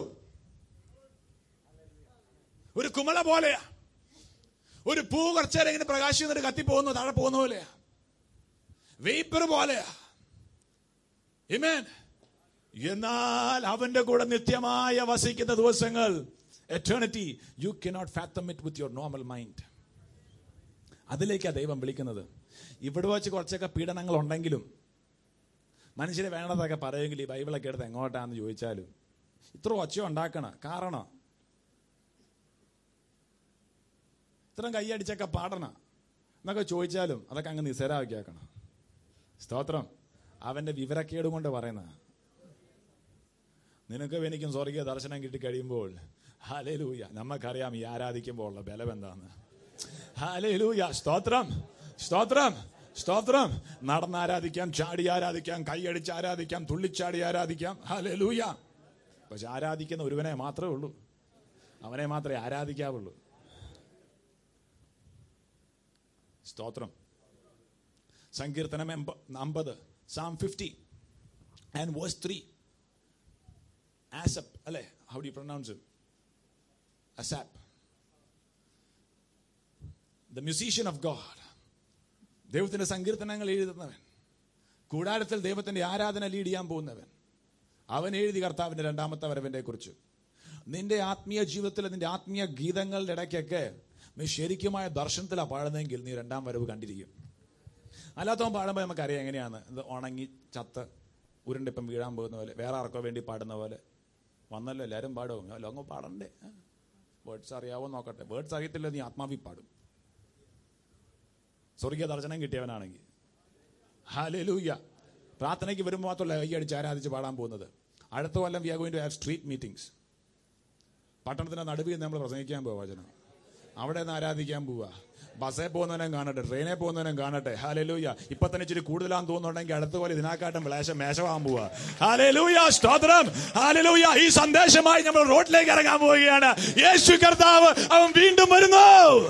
ഒരു കുമള പോലെയാ ഒരു പൂ കുറച്ചേരം ഇങ്ങനെ പ്രകാശിച്ചിട്ട് കത്തി പോകുന്നു താഴെ പോകുന്ന പോലെയാ വേപ്പർ പോലെയാ Amen. എന്നാൽ അവന്റെ കൂടെ നിത്യമായ വസിക്കുന്ന ദിവസങ്ങൾ eternity you cannot fathom it with your normal mind അതിലേക്കാണ് ദൈവം വിളിക്കുന്നത് ഇവിടെ വെച്ച് കുറച്ചൊക്കെ പീഡനങ്ങൾ ഉണ്ടെങ്കിലും മനുഷ്യരെ വേണ്ടതൊക്കെ പറയുമെങ്കിൽ ഈ ബൈബിളൊക്കെ എടുത്ത് എങ്ങോട്ടാന്ന് ചോദിച്ചാലും ഇത്ര ഒച്ച ഉണ്ടാക്കണം കാരണം ഇത്രയും കൈയടിച്ചൊക്കെ പാടണം എന്നൊക്കെ ചോദിച്ചാലും അതൊക്കെ അങ്ങ് നിസ്സരാക്കിയാക്കണം സ്തോത്രം അവന്റെ വിവരക്കേട് കൊണ്ട് പറയുന്ന നിനക്കും എനിക്കും സ്വർഗീയ ദർശനം കിട്ടി കഴിയുമ്പോൾ ഹാലേലൂയ നമുക്കറിയാം ഈ ആരാധിക്കുമ്പോൾ ഉള്ള ബലം എന്താന്ന് ഹാലേലൂയ സ്തോത്രം സ്തോത്രം സ്തോത്രം നടന്ന് ആരാധിക്കാം ചാടി ആരാധിക്കാം കൈയടിച്ച് ആരാധിക്കാം തുള്ളിച്ചാടി ആരാധിക്കാം ഹാലേലൂയ പക്ഷെ ആരാധിക്കുന്ന ഒരുവനെ മാത്രമേ ഉള്ളൂ അവനെ മാത്രമേ ആരാധിക്കാവുള്ളൂ സ്തോത്രം സങ്കീർത്തനം എൺപ- അമ്പത് psalm fifty and verse three Asaph അല്ലെ how do pronounce Asaph the musician of God ദൈവത്തിന്റെ സങ്കീർത്തനങ്ങൾ എഴുതുന്നവൻ കൂടാരത്തിൽ ദൈവത്തിന്റെ ആരാധന ലീഡ് ചെയ്യാൻ പോകുന്നവൻ അവൻ എഴുതി കർത്താവിന്റെ രണ്ടാമത്തെ വരവിനെ കുറിച്ച് നിന്റെ ആത്മീയ ജീവിതത്തിൽ നിന്റെ ആത്മീയ ഗീതങ്ങളുടെ ഇടയ്ക്കൊക്കെ നീ ശരിക്കുമായ ദർശനത്തിലാണ് പാടുന്നതെങ്കിൽ നീ രണ്ടാം വരവ് കണ്ടിരിക്കും അല്ലാത്തവൻ പാടുമ്പോൾ നമുക്കറിയാം എങ്ങനെയാണ് ഇത് ഉണങ്ങി ചത്ത് ഉരുണ്ടിപ്പം വീഴാൻ പോകുന്ന പോലെ വേറെ ആർക്കോ വേണ്ടി പാടുന്ന പോലെ വന്നല്ലോ എല്ലാവരും പാടും അല്ലോ അങ്ങ് പാടണ്ടേ വേർഡ്സ് അറിയാവോ നോക്കട്ടെ വേർഡ്സ് അറിയത്തില്ല നീ ആത്മാവി പാടും സ്വർഗീയ ദർശനം കിട്ടിയവനാണെങ്കിൽ ഹാലൂയ്യ പ്രാർത്ഥനയ്ക്ക് വരുമ്പോൾ മാത്രമല്ല കൈയടിച്ച് ആരാധിച്ച് പാടാൻ പോകുന്നത് അടുത്ത കൊല്ലം we are going to have street meetings പട്ടണത്തിന്റെ നടുവിൽ നമ്മൾ പ്രസംഗിക്കാൻ പോവാ വചനം അവിടെ നിന്ന് ആരാധിക്കാൻ പോവാ ബസ്സിൽ പോകുന്നവനും കാണട്ടെ ട്രെയിനിൽ പോകുന്നവനും കാണട്ടെ ഹാലലൂയ ഇപ്പൊ തന്നെ ഇച്ചിരി കൂടുതലാന്ന് തോന്നുന്നുണ്ടെങ്കിൽ അടുത്ത പോലെ ഇതിനാക്കാട്ടും വിളാശം മേശമാകാൻ പോവാ ഹാലലൂയ സ്തോത്രം ഹാലലൂയ ഈ സന്ദേശമായി നമ്മൾ റോഡിലേക്ക് ഇറങ്ങാൻ പോവുകയാണ് യേശു കർത്താവ് അവൻ വീണ്ടും വരുന്നു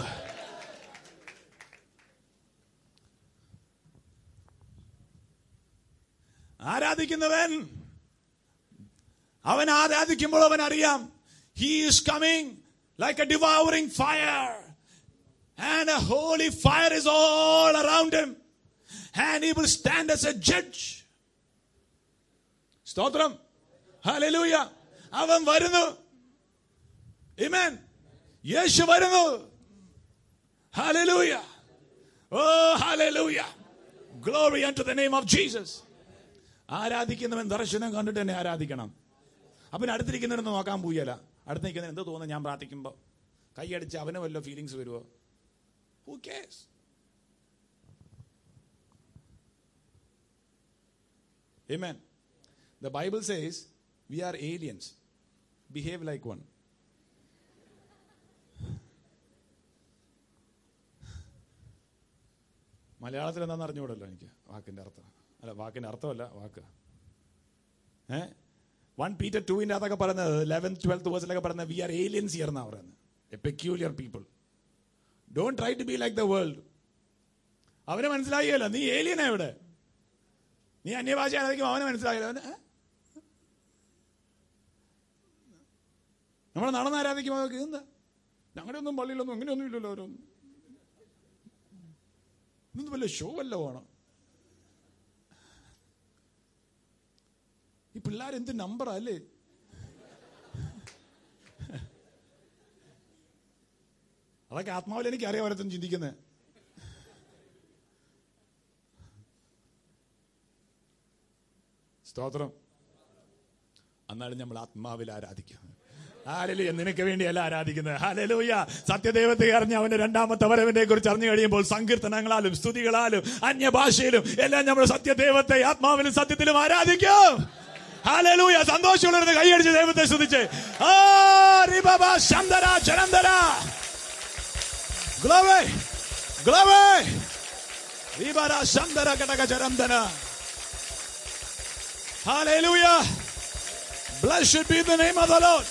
ആരാധിക്കുന്നവൻ അവൻ ആരാധിക്കുമ്പോൾ അവൻ അറിയാം he is coming like a devouring fire and a holy fire is all around him and he will stand as a judge സ്തോത്രം ഹല്ലേലൂയ അവൻ വരുന്നു Amen. യേശു വരുന്നു hallelujah oh hallelujah glory unto the name of Jesus ആരാധിക്കുന്നവൻ ദർശനം കണ്ടിട്ട് തന്നെ ആരാധിക്കണം അവൻ അടുത്തിരിക്കുന്നവരൊന്നും നോക്കാൻ പോയല്ല അടുത്ത് നിൽക്കുന്നവൻ എന്ത് തോന്നുന്നു ഞാൻ പ്രാർത്ഥിക്കുമ്പോൾ കൈയടിച്ച് അവന് വല്ല ഫീലിങ്സ് വരുമോ who cares Amen. The Bible says we are aliens. Behave like one. മലയാളത്തിൽ എന്താണെന്ന് അറിഞ്ഞുകൂടല്ലോ എനിക്ക് വാക്കിന്റെ അർത്ഥം അല്ല വാക്കിന്റെ അർത്ഥമല്ല വാക്ക് ഏ വൺ പീറ്റർ ടുവിന്റെ അതൊക്കെ പറയുന്നത് ലെവൻത്ത് ട്വൽത്ത് വേഴ്സിലൊക്കെ പറയുന്നത് വി ആർ ഏലിയൻസ് ഇയർ എന്നാ പറയുന്നത് a peculiar people don't try to be like the world അവനെ മനസ്സിലായില്ല നീ ഏലിയനാ ഇവിടെ നീ അന്യഭാഷ ആരാധിക്കും അവനെ മനസ്സിലായില്ല അവന് ഏ? നമ്മൾ നടന്ന് ആരാധിക്കുമ്പോൾ അവർക്ക് എന്താ ഞങ്ങളുടെ ഒന്നും പള്ളിയിലൊന്നും അങ്ങനെയൊന്നും ഇല്ലല്ലോ അവരൊന്നും ഇതൊന്നും വല്ല ഷോ വല്ല വേണം ഈ പിള്ളേർ എന്ത് നമ്പറാ അല്ലേ അതൊക്കെ ആത്മാവിൽ എനിക്ക് അറിയാം ഓരോരുത്തരും ചിന്തിക്കുന്നത് സ്തോത്രം എന്നാലും നമ്മൾ ആത്മാവിൽ ആരാധിക്കും ഹാലലൂയ നിനക്ക് വേണ്ടിയല്ല ആരാധിക്കുന്നത് ഹാലലൂയ സത്യദൈവത്തെ അറിഞ്ഞ അവന്റെ രണ്ടാമത്തെ വരവിനെ കുറിച്ച് അറിഞ്ഞു കഴിയുമ്പോൾ സങ്കീർത്തനങ്ങളാലും സ്തുതികളാലും അന്യഭാഷയിലും എല്ലാം നമ്മൾ സത്യദൈവത്തെ ആത്മാവിലും സത്യത്തിലും ആരാധിക്കും ഹാലലൂയ സന്തോഷമുള്ളവരുടെ കൈയടിച്ച് ദൈവത്തെ സ്തുതിച്ച് ആ, റിബബ, ശന്തര, ജനന്തര. Glory, glory. റിബര, ശന്തര, കടക, ജനന്തന. Hallelujah. Blessed be the name of the Lord.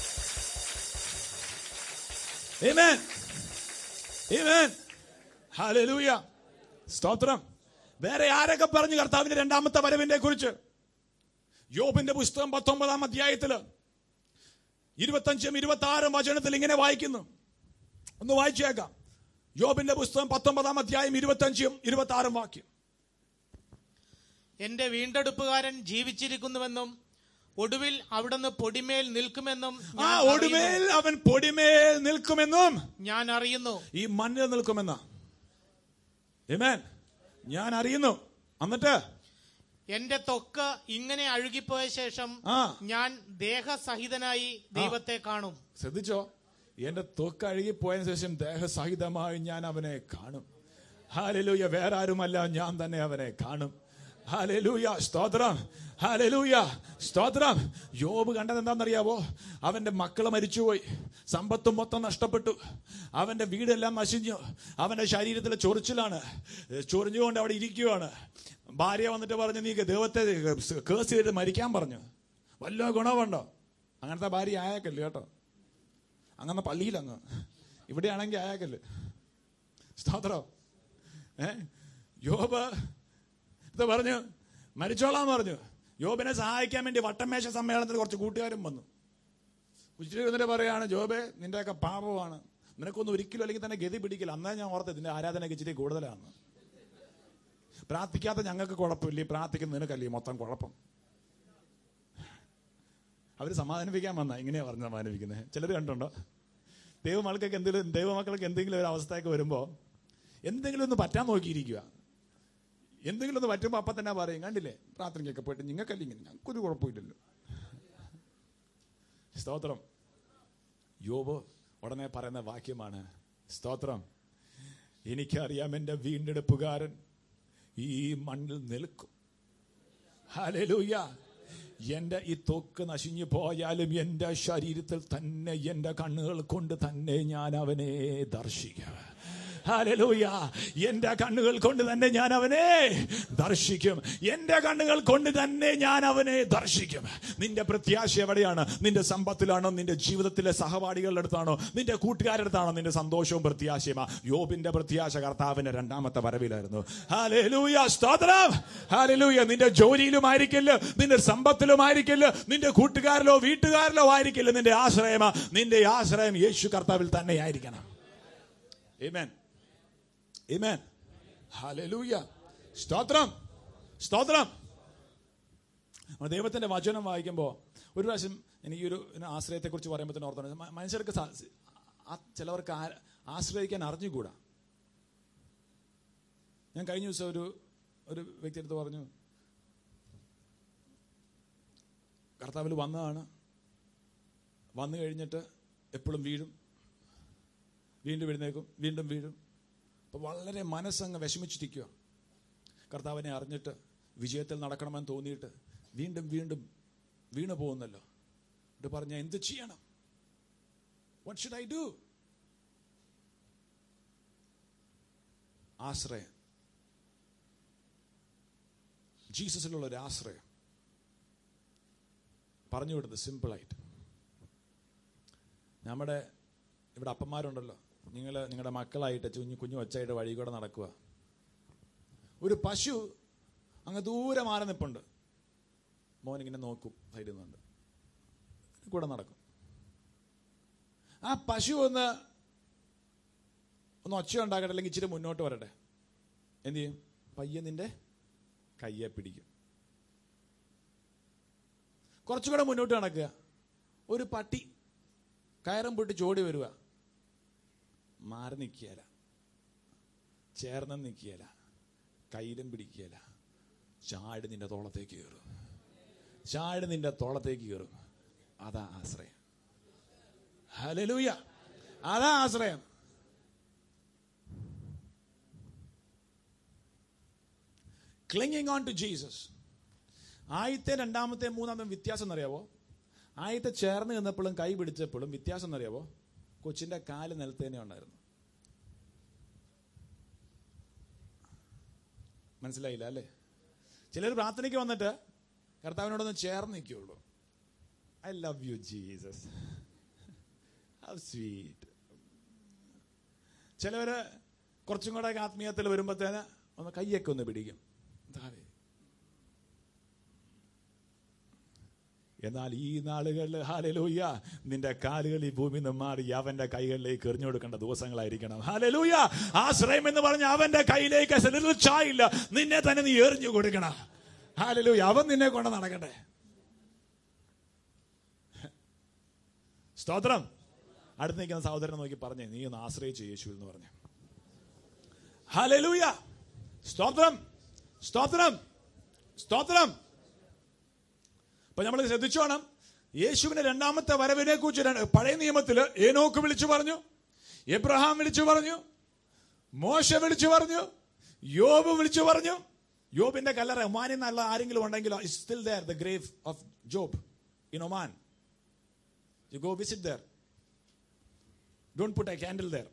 Amen. Amen. Hallelujah. സ്തോത്രം വേറെ ആരൊക്കെ പറഞ്ഞു കർത്താവിന്റെ രണ്ടാമത്തെ വരവിനെ കുറിച്ച് യോബിന്റെ പുസ്തകം പത്തൊമ്പതാം അധ്യായത്തില് ഇരുപത്തഞ്ചും ഇരുപത്തി ആറും വചനത്തിൽ ഇങ്ങനെ വായിക്കുന്നു ഒന്ന് വായിച്ചേക്കാം യോബിന്റെ പുസ്തകം പത്തൊമ്പതാം അധ്യായം ഇരുപത്തഞ്ചും ഇരുപത്തി ആറും വാക്യം എന്റെ വീണ്ടെടുപ്പുകാരൻ ജീവിച്ചിരിക്കുന്നുവെന്നും ഒടുവിൽ അവിടുന്ന് പൊടിമേൽ നിൽക്കുമെന്നും ആ ഞാൻ ഒടുമേൽ അറിയുന്നു. അവൻ പൊടിമേൽ നിൽക്കുമെന്നും ഞാൻ അറിയുന്നു ഈ മണ്ണിൽ നിൽക്കുമെന്ന Amen. ഞാൻ അറിയുന്നു എന്നിട്ട് എന്റെ ത്വക്ക് ഇങ്ങനെ അഴുകിപ്പോയ ശേഷം ആ. ഞാൻ ദേഹസഹിതനായി ദൈവത്തെ കാണും ശ്രദ്ധിച്ചോ എന്റെ ത്വക്ക് അഴുകിപ്പോയതിനു ശേഷം ദേഹസഹിതമായി ഞാൻ അവനെ കാണും ഹാലലൂയ വേറെ ആരുമല്ല ഞാൻ തന്നെ അവനെ കാണും ഹാലലൂയ സ്തോത്രം ഹാലലൂയ സ്തോത്രം യോബ് കണ്ടത് എന്താണെന്നറിയാവോ അവന്റെ മക്കള് മരിച്ചുപോയി സമ്പത്തും മൊത്തം നഷ്ടപ്പെട്ടു അവന്റെ വീടെല്ലാം നശിഞ്ഞു അവന്റെ ശരീരത്തിലെ ചൊറിച്ചിലാണ് ചൊറിഞ്ഞുകൊണ്ട് അവിടെ ഇരിക്കുകയാണ് ഭാര്യ വന്നിട്ട് പറഞ്ഞു നീ ദൈവത്തെ കേസ് ചെയ്തിട്ട് മരിക്കാൻ പറഞ്ഞു വല്ല ഗുണമുണ്ടോ അങ്ങനത്തെ ഭാര്യ ആയേക്കല്ലേ കേട്ടോ അങ്ങനെ പള്ളിയിലങ്ങ് ഇവിടെയാണെങ്കിൽ ആയാക്കല്ലേ സ്തോത്രം ഏ യോബ് ഇത് പറഞ്ഞു മരിച്ചോളാൻ പറഞ്ഞു യോബിനെ സഹായിക്കാൻ വേണ്ടി വട്ടമേശ സമ്മേളനത്തിൽ കുറച്ച് കൂട്ടുകാരും വന്നു ഉച്ചിരി എന്നിട്ട് പറയാണ് ജോബെ നിന്റെയൊക്കെ പാപമാണ് നിനക്കൊന്നും ഒരിക്കലും അല്ലെങ്കിൽ തന്നെ ഗതി പിടിക്കില്ല അന്നേ ഞാൻ ഓർത്തത് ഇതിന്റെ ആരാധനയൊക്കെ ഇച്ചിരി കൂടുതലാണ് പ്രാർത്ഥിക്കാത്ത ഞങ്ങൾക്ക് കുഴപ്പമില്ല ഈ പ്രാർത്ഥിക്കുന്ന നിനക്കല്ലേ മൊത്തം കുഴപ്പം അവർ സമാധാനിപ്പിക്കാൻ വന്ന ഇങ്ങനെയാ പറഞ്ഞ് സമാധാനിപ്പിക്കുന്നത് ചിലർ കണ്ടുണ്ടോ ദൈവമക്കൾക്ക് എന്തെങ്കിലും ദൈവമക്കൾക്ക് എന്തെങ്കിലും ഒരു അവസ്ഥയൊക്കെ വരുമ്പോൾ എന്തെങ്കിലും ഒന്ന് പറ്റാൻ നോക്കിയിരിക്കുക എന്തെങ്കിലും ഒന്ന് പറ്റുമ്പോൾ അപ്പം തന്നെ പറയും കണ്ടില്ലേ പ്രാർത്ഥനയ്ക്കൊക്കെ പോയിട്ട് നിങ്ങൾക്കല്ല ഇങ്ങനെ ഞങ്ങൾക്കൊരു കുഴപ്പമില്ലല്ലോ സ്തോത്രം യോബ് ഉടനെ പറയുന്ന വാക്യമാണ് സ്തോത്രം എനിക്കറിയാം എൻ്റെ വീണ്ടെടുപ്പുകാരൻ ഈ മണ്ണിൽ നിൽക്കും ഹല്ലേലൂയ എന്റെ ഈ തൊക്ക് നശിഞ്ഞു പോയാലും എന്റെ ശരീരത്തിൽ തന്നെ എന്റെ കണ്ണുകൾ കൊണ്ട് തന്നെ ഞാൻ അവനെ ദർശിക്കാം ഹല്ലേലൂയ എന്റെ കണ്ണുകൾ കൊണ്ട് തന്നെ ഞാൻ അവനെ ദർശിക്കും എന്റെ കണ്ണുകൾ കൊണ്ട് തന്നെ ഞാൻ അവനെ ദർശിക്കും നിന്റെ പ്രത്യാശ എവിടെയാണ് നിന്റെ സമ്പത്തിലാണോ നിന്റെ ജീവിതത്തിലെ സഹപാഠികളുടെ അടുത്താണോ നിന്റെ കൂട്ടുകാരുടെ അടുത്താണോ നിന്റെ സന്തോഷവും പ്രത്യാശയുമാ യോബിന്റെ പ്രത്യാശ കർത്താവിന്റെ രണ്ടാമത്തെ വരവിലായിരുന്നു ഹാലേലൂയ സ്തോത്രം ഹാലേലൂയ നിന്റെ ജോലിയിലുമായിരിക്കില്ല നിന്റെ സമ്പത്തിലുമായിരിക്കില്ല നിന്റെ കൂട്ടുകാരിലോ വീട്ടുകാരിലോ ആയിരിക്കില്ല നിന്റെ ആശ്രയമാ നിന്റെ ആശ്രയം യേശു കർത്താവിൽ തന്നെ ആയിരിക്കണം Amen. Amen. Hallelujah. സ്തോത്രം സ്തോത്രം നമ്മൾ ദൈവത്തിന്റെ വചനം വായിക്കുമ്പോൾ ഒരു പ്രാവശ്യം എനിക്കൊരു ആശ്രയത്തെക്കുറിച്ച് പറയുമ്പോൾ തന്നെ ഓർത്താണ് മ- മനുഷ്യർക്ക് സാ- ആ- ചിലവർക്ക് ആ- ആശ്രയിക്കാൻ അറിഞ്ഞുകൂടാ ഞാൻ കഴിഞ്ഞ ദിവസം ഒരു ഒരു വ്യക്തി അടുത്ത് പറഞ്ഞു കർത്താവിൽ വന്നതാണ് വന്നു കഴിഞ്ഞിട്ട് എപ്പോഴും വീഴും വീണ്ടും എഴുന്നേക്കും വീണ്ടും വീഴും അപ്പൊ വളരെ മനസ്സങ്ങ് വിഷമിച്ചിരിക്കുക കർത്താവിനെ അറിഞ്ഞിട്ട് വിജയത്തിൽ നടക്കണമെന്ന് തോന്നിയിട്ട് വീണ്ടും വീണ്ടും വീണു പോകുന്നല്ലോ എന്നിട്ട് പറഞ്ഞ എന്ത് ചെയ്യണം വാട്ട് ഷുഡ് ഐ ഡു ആശ്രയം ജീസസിലുള്ള ഒരു ആശ്രയം പറഞ്ഞു വിടുന്നത് സിമ്പിളായിട്ട് നമ്മുടെ ഇവിടെ അപ്പന്മാരുണ്ടല്ലോ നിങ്ങൾ നിങ്ങളുടെ മക്കളായിട്ട് കുഞ്ഞു കുഞ്ഞു ഒച്ചായിട്ട് വഴി കൂടെ നടക്കുക ഒരു പശു അങ്ങ് ദൂരെ മാറി നിൽപ്പുണ്ട് മോൻ ഇങ്ങനെ നോക്കും സൈഡിൽ നിന്നുണ്ട് കൂടെ നടക്കും ആ പശു ഒന്ന് ഒന്ന് ഒച്ച ഉണ്ടാക്കട്ടെ അല്ലെങ്കിൽ ഇച്ചിരി മുന്നോട്ട് വരട്ടെ എന്ത് ചെയ്യും പയ്യെ നിന്റെ കയ്യെ പിടിക്കും കുറച്ചുകൂടെ മുന്നോട്ട് നടക്കുക ഒരു പട്ടി കയറും പൊട്ടി ചോടി വരിക മാറി നിൽക്കുകയില്ല ചേർന്ന് നിൽക്കുകയില്ല കയ്യിലും പിടിക്കുകയില്ല ചാടി നിന്റെ തോളത്തേക്ക് കയറും ചാടി നിന്റെ തോളത്തേക്ക് കയറും അതാ ആശ്രയം ഹലലൂയ അതാ ആശ്രയം ക്ലിങ്ങിങ് ഓൺ ടു ജീസസ് ആദ്യത്തെ രണ്ടാമത്തെ മൂന്നാമത്തെ വ്യത്യാസം എന്നറിയാവോ ആദ്യത്തെ ചേർന്ന് നിന്നപ്പോഴും കൈ പിടിച്ചപ്പോഴും വ്യത്യാസം എന്നറിയാവോ കൊച്ചിന്റെ കാല് നിലത്ത് തന്നെ ഉണ്ടായിരുന്നു മനസ്സിലായില്ല അല്ലേ ചിലർ പ്രാർത്ഥനയ്ക്ക് വന്നിട്ട് കർത്താവിനോടൊന്ന് ചേർന്ന് നിൽക്കുകയുള്ളൂ I love you Jesus how sweet ചിലവര് കുറച്ചും കൂടെ ആത്മീയത്തിൽ വരുമ്പോഴത്തേന് ഒന്ന് കയ്യൊക്കെ ഒന്ന് പിടിക്കും താഴെ എന്നാൽ ഈ നാളുകളിൽ ഹാലലൂയ നിന്റെ കാലുകൾ ഈ ഭൂമിയിൽ നിന്ന് മാറി അവന്റെ കൈകളിലേക്ക് എറിഞ്ഞു കൊടുക്കേണ്ട ദിവസങ്ങളായിരിക്കണം ഹാലലൂയ ആശ്രയം എന്ന് പറഞ്ഞ അവന്റെ കയ്യിലേക്ക് ചായില്ല നിന്നെ തന്നെ നീ എറിഞ്ഞു കൊടുക്കണം ഹാലലൂയ അവൻ നിന്നെ കൊണ്ട് നടക്കട്ടെ സ്തോത്രം അടുത്ത് നിൽക്കുന്ന സഹോദരനെ നോക്കി പറഞ്ഞേ നീ ഒന്ന് ആശ്രയിച്ചു യേശു എന്ന് പറഞ്ഞു ഹാലലൂയ സ്തോത്രം സ്തോത്രം സ്തോത്രം അപ്പൊ നമ്മൾ ശ്രദ്ധിച്ചോണം യേശുവിന്റെ രണ്ടാമത്തെ വരവിനെ കുറിച്ച് പഴയ നിയമത്തില് ഏനോക്ക് വിളിച്ചു പറഞ്ഞു എബ്രഹാം വിളിച്ചു പറഞ്ഞു മോശ വിളിച്ചു പറഞ്ഞു യോബ് വിളിച്ചു പറഞ്ഞു യോബിന്റെ കല്ലറ ഒമാനിൽ നിന്നുള്ള ആരെങ്കിലും ഉണ്ടെങ്കിലോ still there the grave of Job in Oman you go visit there don't put a candle there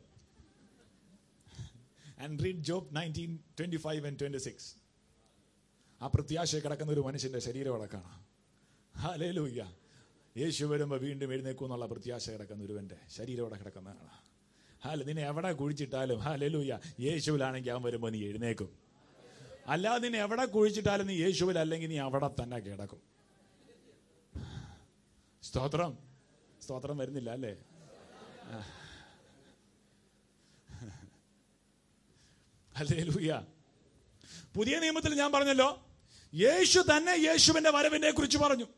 and read Job nineteen twenty five and twenty six ആ പ്രത്യാശ കിടക്കുന്ന ഒരു മനുഷ്യന്റെ ശരീരം അടക്കാണ് ഹാലേലൂയ്യ യേശു വരുമ്പോൾ വീണ്ടും എഴുന്നേക്കും എന്നുള്ള പ്രത്യാശ കിടക്കുന്ന ഒരുവന്റെ ശരീരം അവിടെ കിടക്കുന്നതാണ് ഹാല നിന്നെ എവിടെ കുഴിച്ചിട്ടാലും ഹാലേലൂയ്യ യേശുവിലാണെങ്കിൽ അവൻ വരുമ്പോൾ നീ എഴുന്നേക്കും അല്ലാതെ നിന്നെ എവിടെ കുഴിച്ചിട്ടാലും നീ യേശുവിൽ അല്ലെങ്കിൽ നീ അവിടെ തന്നെ കിടക്കും സ്തോത്രം സ്തോത്രം വരുന്നില്ല അല്ലേ ഹല്ലേലൂയ പുതിയ നിയമത്തിൽ ഞാൻ പറഞ്ഞല്ലോ യേശു തന്നെ യേശുവിന്റെ വരവിനെ കുറിച്ച് പറഞ്ഞു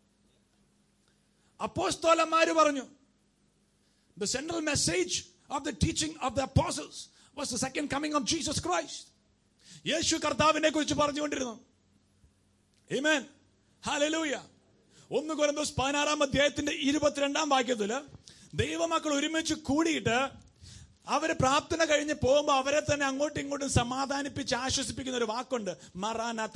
അപ്പോസ്തോലന്മാര് പറഞ്ഞു The central message of the teaching of the apostles was the second coming of Jesus Christ. യേശു കർത്താവിനെ കുറിച്ച് പറഞ്ഞുകൊണ്ടിരുന്നു Amen. Hallelujah. ഒന്ന് കൊരന്തോസ് പതിനാറാം അധ്യായത്തിന്റെ ഇരുപത്തിരണ്ടാം വാക്യത്തില് ദൈവമക്കൾ ഒരുമിച്ച് കൂടിയിട്ട് അവര് പ്രാർത്ഥന കഴിഞ്ഞ് പോകുമ്പോൾ അവരെ തന്നെ അങ്ങോട്ടും ഇങ്ങോട്ടും സമാധാനിപ്പിച്ച് ആശ്വസിപ്പിക്കുന്ന ഒരു വാക്കുണ്ട് മറാനത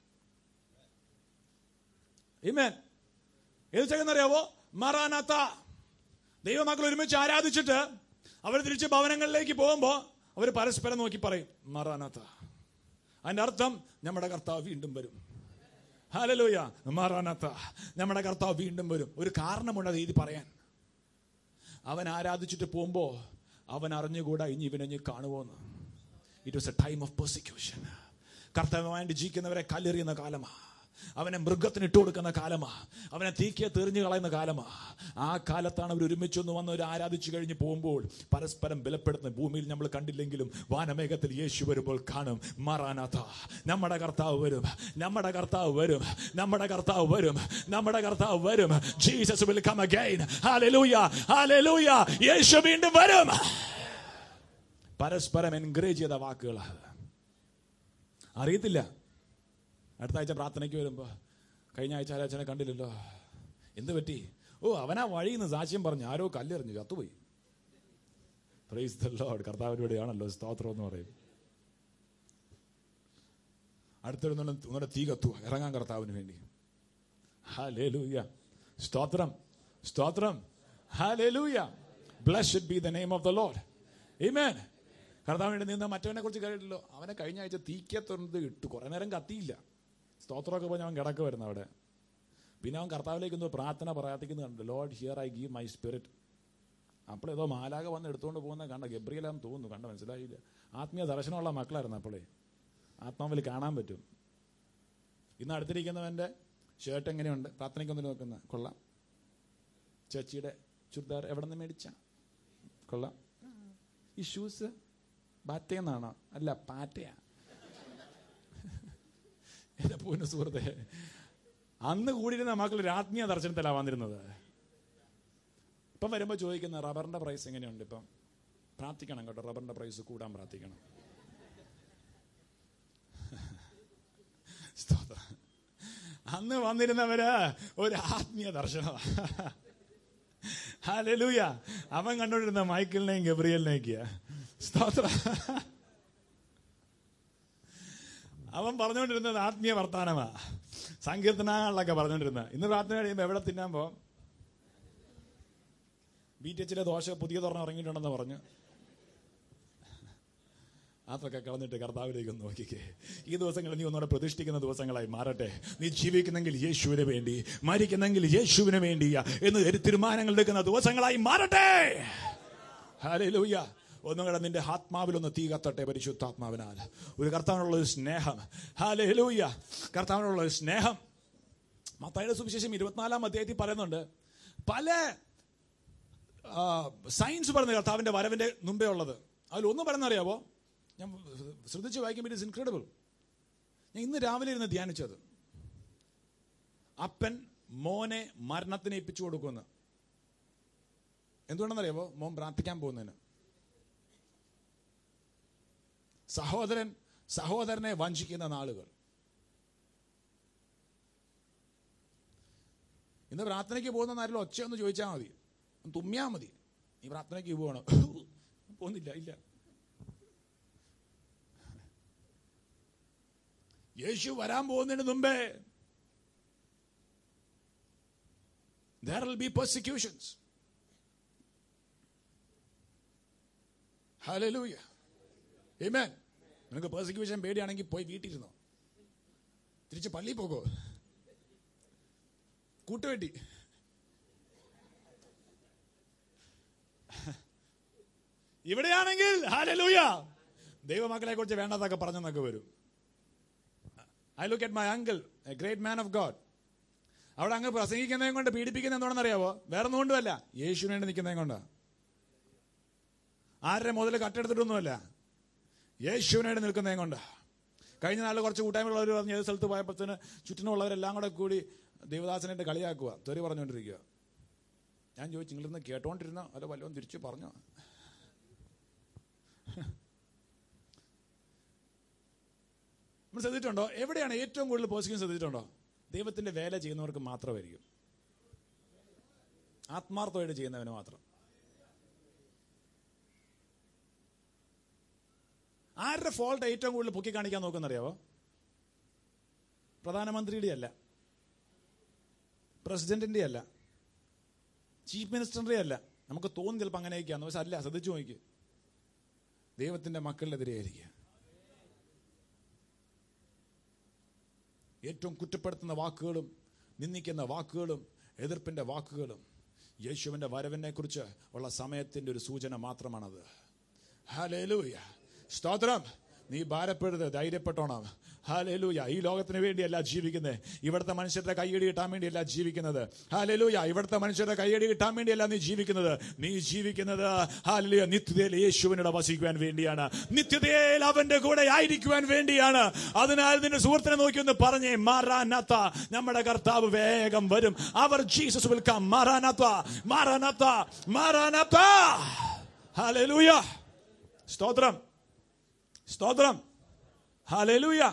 Amen. ഏത് ചെയ്യുന്നറിയാവോ മറാനത്ത ദൈവമക്കൾ ഒരുമിച്ച് ആരാധിച്ചിട്ട് അവർ തിരിച്ച് ഭവനങ്ങളിലേക്ക് പോകുമ്പോൾ അവർ പരസ്പരം നോക്കി പറയും മറാനത്ത അതിന്റെ അർത്ഥം നമ്മുടെ കർത്താവ് വീണ്ടും വരും ഹലലൂയ മറാനത്ത നമ്മുടെ കർത്താവ് വീണ്ടും വരും ഒരു കാരണമുണ്ട് അത് ഇത് പറയാൻ അവൻ ആരാധിച്ചിട്ട് പോകുമ്പോ അവൻ അറിഞ്ഞുകൂടാ ഇനി ഇവനെ ഇനി കാണുമോന്ന് it was a time of persecution കർത്തവ്യമായിട്ട് ജീവിക്കുന്നവരെ കല്ലെറിയുന്ന കാലമാ അവനെ മൃഗത്തിന് ഇട്ട് കൊടുക്കുന്ന കാലമാ അവനെ തീക്കിയെ തെറിഞ്ഞു കളയുന്ന കാലമാ ആ കാലത്താണ് അവർ ഒരുമിച്ചൊന്ന് വന്ന് ഒരു ആരാധിച്ചു കഴിഞ്ഞ് പോകുമ്പോൾ പരസ്പരം ബലപ്പെടുത്തുന്ന ഭൂമിയിൽ നമ്മൾ കണ്ടില്ലെങ്കിലും വാനമേഘത്തിൽ യേശു വരുമ്പോൾ കാണും മാറാനാഥ നമ്മുടെ കർത്താവ് വരും നമ്മുടെ കർത്താവ് വരും നമ്മുടെ കർത്താവ് വരും നമ്മുടെ കർത്താവ് വരും Jesus will come again hallelujah hallelujah യേശു വീണ്ടും വരും പരസ്പരം എൻകറേജ് ചെയ്ത വാക്കുകൾ അറിയത്തില്ല അടുത്ത ആഴ്ച പ്രാർത്ഥനയ്ക്ക് വരുമ്പോ കഴിഞ്ഞ ആഴ്ച ആരാച്ചനെ കണ്ടില്ലല്ലോ എന്ത് പറ്റി ഓ അവനാ വഴിയിൽ നിന്ന് സാക്ഷ്യം പറഞ്ഞു ആരോ കല്ലെറിഞ്ഞു ചത്തുപോയി പ്രൈസ് ദ ലോർഡ് കർത്താവിലൂടെയാണല്ലോ സ്തോത്രം എന്ന് പറയും അടുത്തൊരു ഒന്നുകൂടെ തീ കത്തുക ഇറങ്ങാൻ കർത്താവിന് വേണ്ടി ഹാലേലൂയ സ്തോത്രം സ്തോത്രം hallelujah blessed be the name of the Lord amen കർത്താവിന് നിന്ന് മറ്റവനെ കുറിച്ച് കേട്ടില്ലല്ലോ അവനെ കഴിഞ്ഞ ആഴ്ച തീക്കത്തൊന്നത് ഇട്ടു കുറെ നേരം കത്തിയില്ല സ്തോത്രമൊക്കെ പറഞ്ഞ് അവൻ കിടക്ക് വരുന്നു അവിടെ പിന്നെ അവൻ കർത്താവിലേക്ക് ഒന്ന് പ്രാർത്ഥന പ്രാർത്ഥിക്കുന്നത് കണ്ടു Lord here I give my spirit അപ്പോൾ ഏതോ മാലാക വന്ന് എടുത്തുകൊണ്ട് പോകുന്ന കണ്ട ഗബ്രിയലാന്ന് തോന്നുന്നു കണ്ട മനസ്സിലായില്ല ആത്മീയ ദർശനമുള്ള മക്കളായിരുന്നു അപ്പോഴേ ആത്മാവിൽ കാണാൻ പറ്റും ഇന്ന് അടുത്തിരിക്കുന്നവന്റെ ഷർട്ട് എങ്ങനെയുണ്ട് പ്രാർത്ഥനയ്ക്കൊന്നും നോക്കുന്ന കൊള്ളാം ചേച്ചിയുടെ ചുരിദാർ എവിടെ നിന്ന് മേടിച്ച കൊള്ളാം ഈ ഷൂസ് ബാറ്റയെന്നാണോ അല്ല പാറ്റയാ എന്റെ പൂന സുഹൃത്തെ അന്ന് കൂടിയിരുന്ന മക്കൾ ഒരു ആത്മീയ ദർശനത്തിലാണ് വന്നിരുന്നത് ഇപ്പം വരുമ്പോൾ ചോദിക്കുന്ന റബ്ബറിന്റെ പ്രൈസ് എങ്ങനെയുണ്ട് ഇപ്പം പ്രാർത്ഥിക്കണം കേട്ടോ റബ്ബറിന്റെ പ്രൈസ് കൂടാൻ പ്രാർത്ഥിക്കണം സ്തോത്രം. അന്ന് വന്നിരുന്നവര് ഒരു ആത്മീയ ദർശനമാണ് ഹാലൂയ അവൻ കണ്ടോണ്ടിരുന്ന മൈക്കിളിനെയും ഗബ്രിയലിനെയൊക്കെയാ സ്തോത്ര അവൻ പറഞ്ഞുകൊണ്ടിരുന്നത് ആത്മീയ വർത്താനമാ സങ്കീർത്തനങ്ങളിലൊക്കെ പറഞ്ഞുകൊണ്ടിരുന്നത് ഇന്ന് പ്രാർത്ഥന കഴിയുമ്പോൾ എവിടെ തിന്നാൻ പോ ബി ടി എച്ചിലെ ദോശ പുതിയ തുറന്ന് ഇറങ്ങിയിട്ടുണ്ടെന്ന് പറഞ്ഞു അതൊക്കെ കളഞ്ഞിട്ട് കർത്താവിലേക്ക് ഒന്ന് നോക്കിക്കേ ഈ ദിവസങ്ങൾ നീ ഒന്നുകൂടെ പ്രതിഷ്ഠിക്കുന്ന ദിവസങ്ങളായി മാറട്ടെ നീ ജീവിക്കുന്നെങ്കിൽ യേശുവിന് വേണ്ടി മരിക്കുന്നെങ്കിൽ യേശുവിന് വേണ്ടിയാ എന്ന് ഒരു തീരുമാനങ്ങൾ എടുക്കുന്ന ദിവസങ്ങളായി മാറട്ടെ ഹല്ലേലൂയ ഒന്നും കൂടെ നിന്റെ ആത്മാവിലൊന്ന് തീ കത്തട്ടെ പരിശുദ്ധാത്മാവിനാൽ ഒരു കർത്താവിനുള്ള ഒരു സ്നേഹം ഹാലൂയ കർത്താവിനുള്ള ഒരു സ്നേഹം മത്തായുടെ സുവിശേഷം ഇരുപത്തിനാലാം അധ്യായത്തിൽ പറയുന്നുണ്ട് പല സയൻസ് പറയുന്ന കർത്താവിന്റെ വരവിന്റെ മുമ്പേ ഉള്ളത് അതിലൊന്നും പറയുന്നറിയാവോ ഞാൻ ശ്രദ്ധിച്ച് വായിക്കുമ്പോൾ ഇറ്റ് ഇസ് ഇൻക്രെഡിബിൾ ഞാൻ ഇന്ന് രാവിലെ ഇരുന്ന് ധ്യാനിച്ചത് അപ്പൻ മോനെ മരണത്തിന് ഏൽപ്പിച്ചു കൊടുക്കുമെന്ന് എന്തുകൊണ്ടെന്നറിയാവോ മോൻ പ്രാർത്ഥിക്കാൻ പോകുന്നതിന് സഹോദരൻ സഹോദരനെ വഞ്ചിക്കുന്ന നാളുകൾ ഇന്ന് പ്രാർത്ഥനയ്ക്ക് പോകുന്ന നേരം ഒച്ചയൊന്ന് ചോദിച്ചാൽ മതി ഒന്ന് തുമ്മിയാ മതി നീ പ്രാർത്ഥനയ്ക്ക് പോവാണ് പോകുന്നില്ല ഇല്ല യേശു വരാൻ പോകുന്നതിന് മുമ്പേ there will be persecutions hallelujah amen നിനക്ക് പെർസിക്യൂഷൻ പേടിയാണെങ്കിൽ പോയി വീട്ടിലിരുന്നോ തിരിച്ച് പള്ളിയിൽ പോകോ കൂട്ടുകെട്ടി ഇവിടെയാണെങ്കിൽ ഹാലലൂയ ദൈവമക്കളെ കുറിച്ച് വേണ്ടതൊക്കെ പറഞ്ഞെന്നൊക്കെ വരും I look at my uncle a great man of God അവിടെ അങ്ങ് പ്രസംഗിക്കുന്നതും കൊണ്ട് പീഡിപ്പിക്കുന്ന എന്താണെന്ന് അറിയാവോ വേറെ ഒന്നുകൊണ്ടുമല്ല യേശുവിന് വേണ്ടി നിൽക്കുന്നതും കൊണ്ടാ ആരുടെ മുതൽ കട്ടെടുത്തിട്ടൊന്നുമല്ല യേശുവിന് വേണ്ടി നിൽക്കുന്നതും കൊണ്ട് കഴിഞ്ഞ നാളിൽ കുറച്ച് കൂട്ടായ്മയുള്ളവർ പറഞ്ഞ് ഏത് സ്ഥലത്ത് പോയപ്പോഴത്തേന് ചുറ്റിനുള്ളവരെല്ലാം കൂടെ കൂടി ദേവദാസനായിട്ട് കളിയാക്കുക തെറി പറഞ്ഞുകൊണ്ടിരിക്കുക ഞാൻ ചോദിച്ചു നിങ്ങളിന്ന് കേട്ടോണ്ടിരുന്നോ അല്ല വല്ലതും തിരിച്ചു പറഞ്ഞോ നമ്മൾ ശ്രദ്ധിച്ചിട്ടുണ്ടോ എവിടെയാണ് ഏറ്റവും കൂടുതൽ പോസിറ്റീവ് ശ്രദ്ധിച്ചിട്ടുണ്ടോ ദൈവത്തിന്റെ വേല ചെയ്യുന്നവർക്ക് മാത്രമായിരിക്കും ആത്മാർത്ഥമായിട്ട് ചെയ്യുന്നവന് മാത്രം ആരുടെ ഫോൾട്ട് ഏറ്റവും കൂടുതൽ പൊക്കി കാണിക്കാൻ നോക്കുന്നറിയാവോ പ്രധാനമന്ത്രിയുടെ അല്ല പ്രസിഡന്റിന്റെ അല്ല ചീഫ് മിനിസ്റ്ററിന്റെ അല്ല നമുക്ക് തോന്നി ചിലപ്പോൾ അങ്ങനെയൊക്കെയാന്ന് പക്ഷെ അല്ല ശ്രദ്ധിച്ചു നോക്കി ദൈവത്തിന്റെ മക്കളിലെതിരെ ആയിരിക്കുക ഏറ്റവും കുറ്റപ്പെടുത്തുന്ന വാക്കുകളും നിന്ദിക്കുന്ന വാക്കുകളും എതിർപ്പിന്റെ വാക്കുകളും യേശുവിന്റെ വരവിനെ കുറിച്ച് ഉള്ള സമയത്തിന്റെ ഒരു സൂചന മാത്രമാണത് ഹാലേലൂയ സ്തോത്രം നീ ഭാരപ്പെടരുത് ധൈര്യപ്പെട്ടോണം ഹാലേലൂയ ഈ ലോകത്തിന് വേണ്ടിയല്ല ജീവിക്കുന്നത് ഇവിടുത്തെ മനുഷ്യരുടെ കൈയടി കിട്ടാൻ വേണ്ടിയല്ല ജീവിക്കുന്നത് ഹാലേലൂയ ഇവിടുത്തെ മനുഷ്യരുടെ കൈയടി കിട്ടാൻ വേണ്ടിയല്ല നീ ജീവിക്കുന്നത് നീ ജീവിക്കുന്നത് ഹാലേലൂയ നിത്യതയിൽ യേശുവിനോട് വസിക്കുവാൻ വേണ്ടിയാണ് നിത്യതയിൽ അവന്റെ കൂടെ ആയിരിക്കുവാൻ വേണ്ടിയാണ് അതിനാൽ നിന്റെ സുഹൃത്തിനെ നോക്കി ഒന്ന് പറഞ്ഞേ മാറാനത്ത നമ്മുടെ കർത്താവ് വേഗം വരും അവർ ജീസസ് വിൽക്കാം മാറാനത്ത മാറാനത്ത മാറാനത്ത ഹാലേലൂയ സ്തോത്രം സ്തോത്രം ഹാലേലൂയ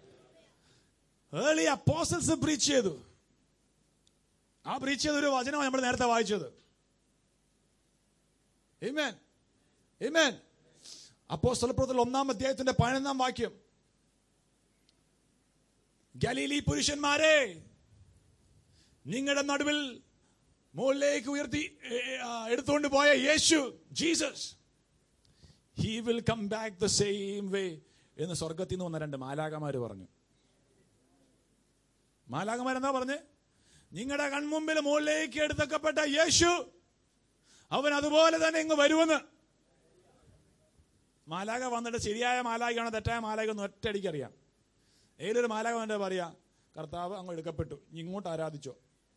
ഏർലി അപ്പോസൽസ് ബ്രീച്ച് ചെയ്തു ആ ബ്രീച്ച് ചെയ്ത ഒരു വചനമാണ് നമ്മൾ നേരത്തെ വായിച്ചത് Amen. Amen. അപ്പോസ്തലപ്രവൃത്തിയിൽ ഒന്നാം അധ്യായത്തിന്റെ പതിനൊന്നാം വാക്യം ഗലീലി പുരുഷന്മാരെ നിങ്ങളുടെ നടുവിൽ മുകളിലേക്ക് ഉയർത്തി ഏ, ആ, എടുത്തുകൊണ്ട് പോയ യേശു Jesus he will come back the same way എന്ന് സ്വർഗത്തിൽ നിന്ന് വന്ന രണ്ട് മാലാകമാര് പറഞ്ഞു മാലാകമാരെന്താ പറഞ്ഞ് നിങ്ങളുടെ കൺമുമ്പിൽ മുകളിലേക്ക് എടുത്തക്കപ്പെട്ട യേശു അവൻ അതുപോലെ തന്നെ ഇങ്ങ് വരുമെന്ന് മാലാക വന്നിട്ട് ശരിയായ മാലാകയാണോ തെറ്റായ മാലാക ഒന്ന് ഒറ്റയടിക്ക് അറിയാം ഏതൊരു മാലാക വന്നിട്ട് പറയാ കർത്താവ് അങ്ങ് എടുക്കപ്പെട്ടു ഇനി ഇങ്ങോട്ട് ആരാധിച്ചോ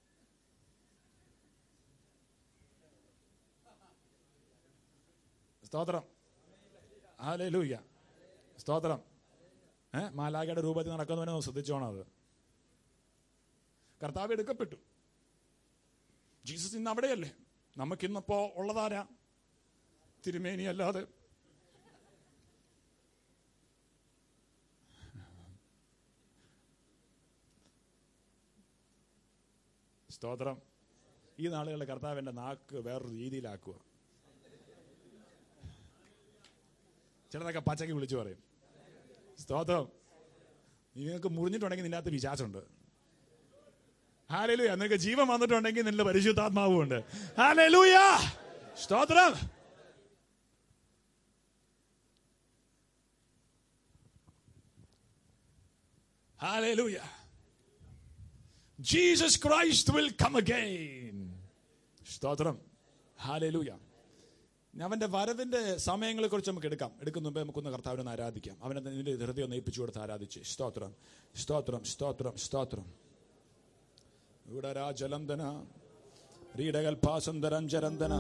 സ്തോത്രം ഹാലൂയ്യ സ്തോത്രം ഏ മാലാഖയുടെ രൂപത്തിൽ നടക്കുന്നവനെ ഒന്ന് ശ്രദ്ധിച്ചോണം അത് കർത്താവ് എടുക്കപ്പെട്ടു ജീസസ് ഇന്ന് അവിടെയല്ലേ നമുക്കിന്നപ്പോ ഉള്ളതാരാ തിരുമേനി അല്ലാതെ സ്തോത്രം ഈ നാളുകളിൽ കർത്താവിന്റെ നാക്ക് വേറൊരു രീതിയിലാക്കുക ചിലതൊക്കെ പച്ചയ്ക്ക് വിളിച്ചു പറയും സ്തോത്രം നിങ്ങൾക്ക് മുറിഞ്ഞിട്ടുണ്ടെങ്കിൽ നിന്റെ അകത്ത് വിശ്വാസമുണ്ട് ഹാലലൂയ നിനക്ക് ജീവൻ വന്നിട്ടുണ്ടെങ്കിൽ നിന്റെ പരിശുദ്ധാത്മാവും ഉണ്ട് ഹാലലൂയ സ്തോത്രം hallelujah Jesus Christ will come again സ്തോത്രം ഹാലലൂയ അവന്റെ വരവിന്റെ സമയങ്ങളെ കുറിച്ച് നമുക്ക് എടുക്കാം എടുക്കുന്ന മുമ്പേ നമുക്കൊന്ന് കർത്താവിനെ ഒന്ന് ആരാധിക്കാം അവനെ നിന്റെ ഹൃദയം ഒന്ന് ഏൽപ്പിച്ചു കൊടുത്ത് ആരാധിച്ച് സ്തോത്രം സ്തോത്രം സ്തോത്രം സ്തോത്രം ഇവിടെ രാജലന്തന റീഡകൽപാസന്തരം ജരന്തന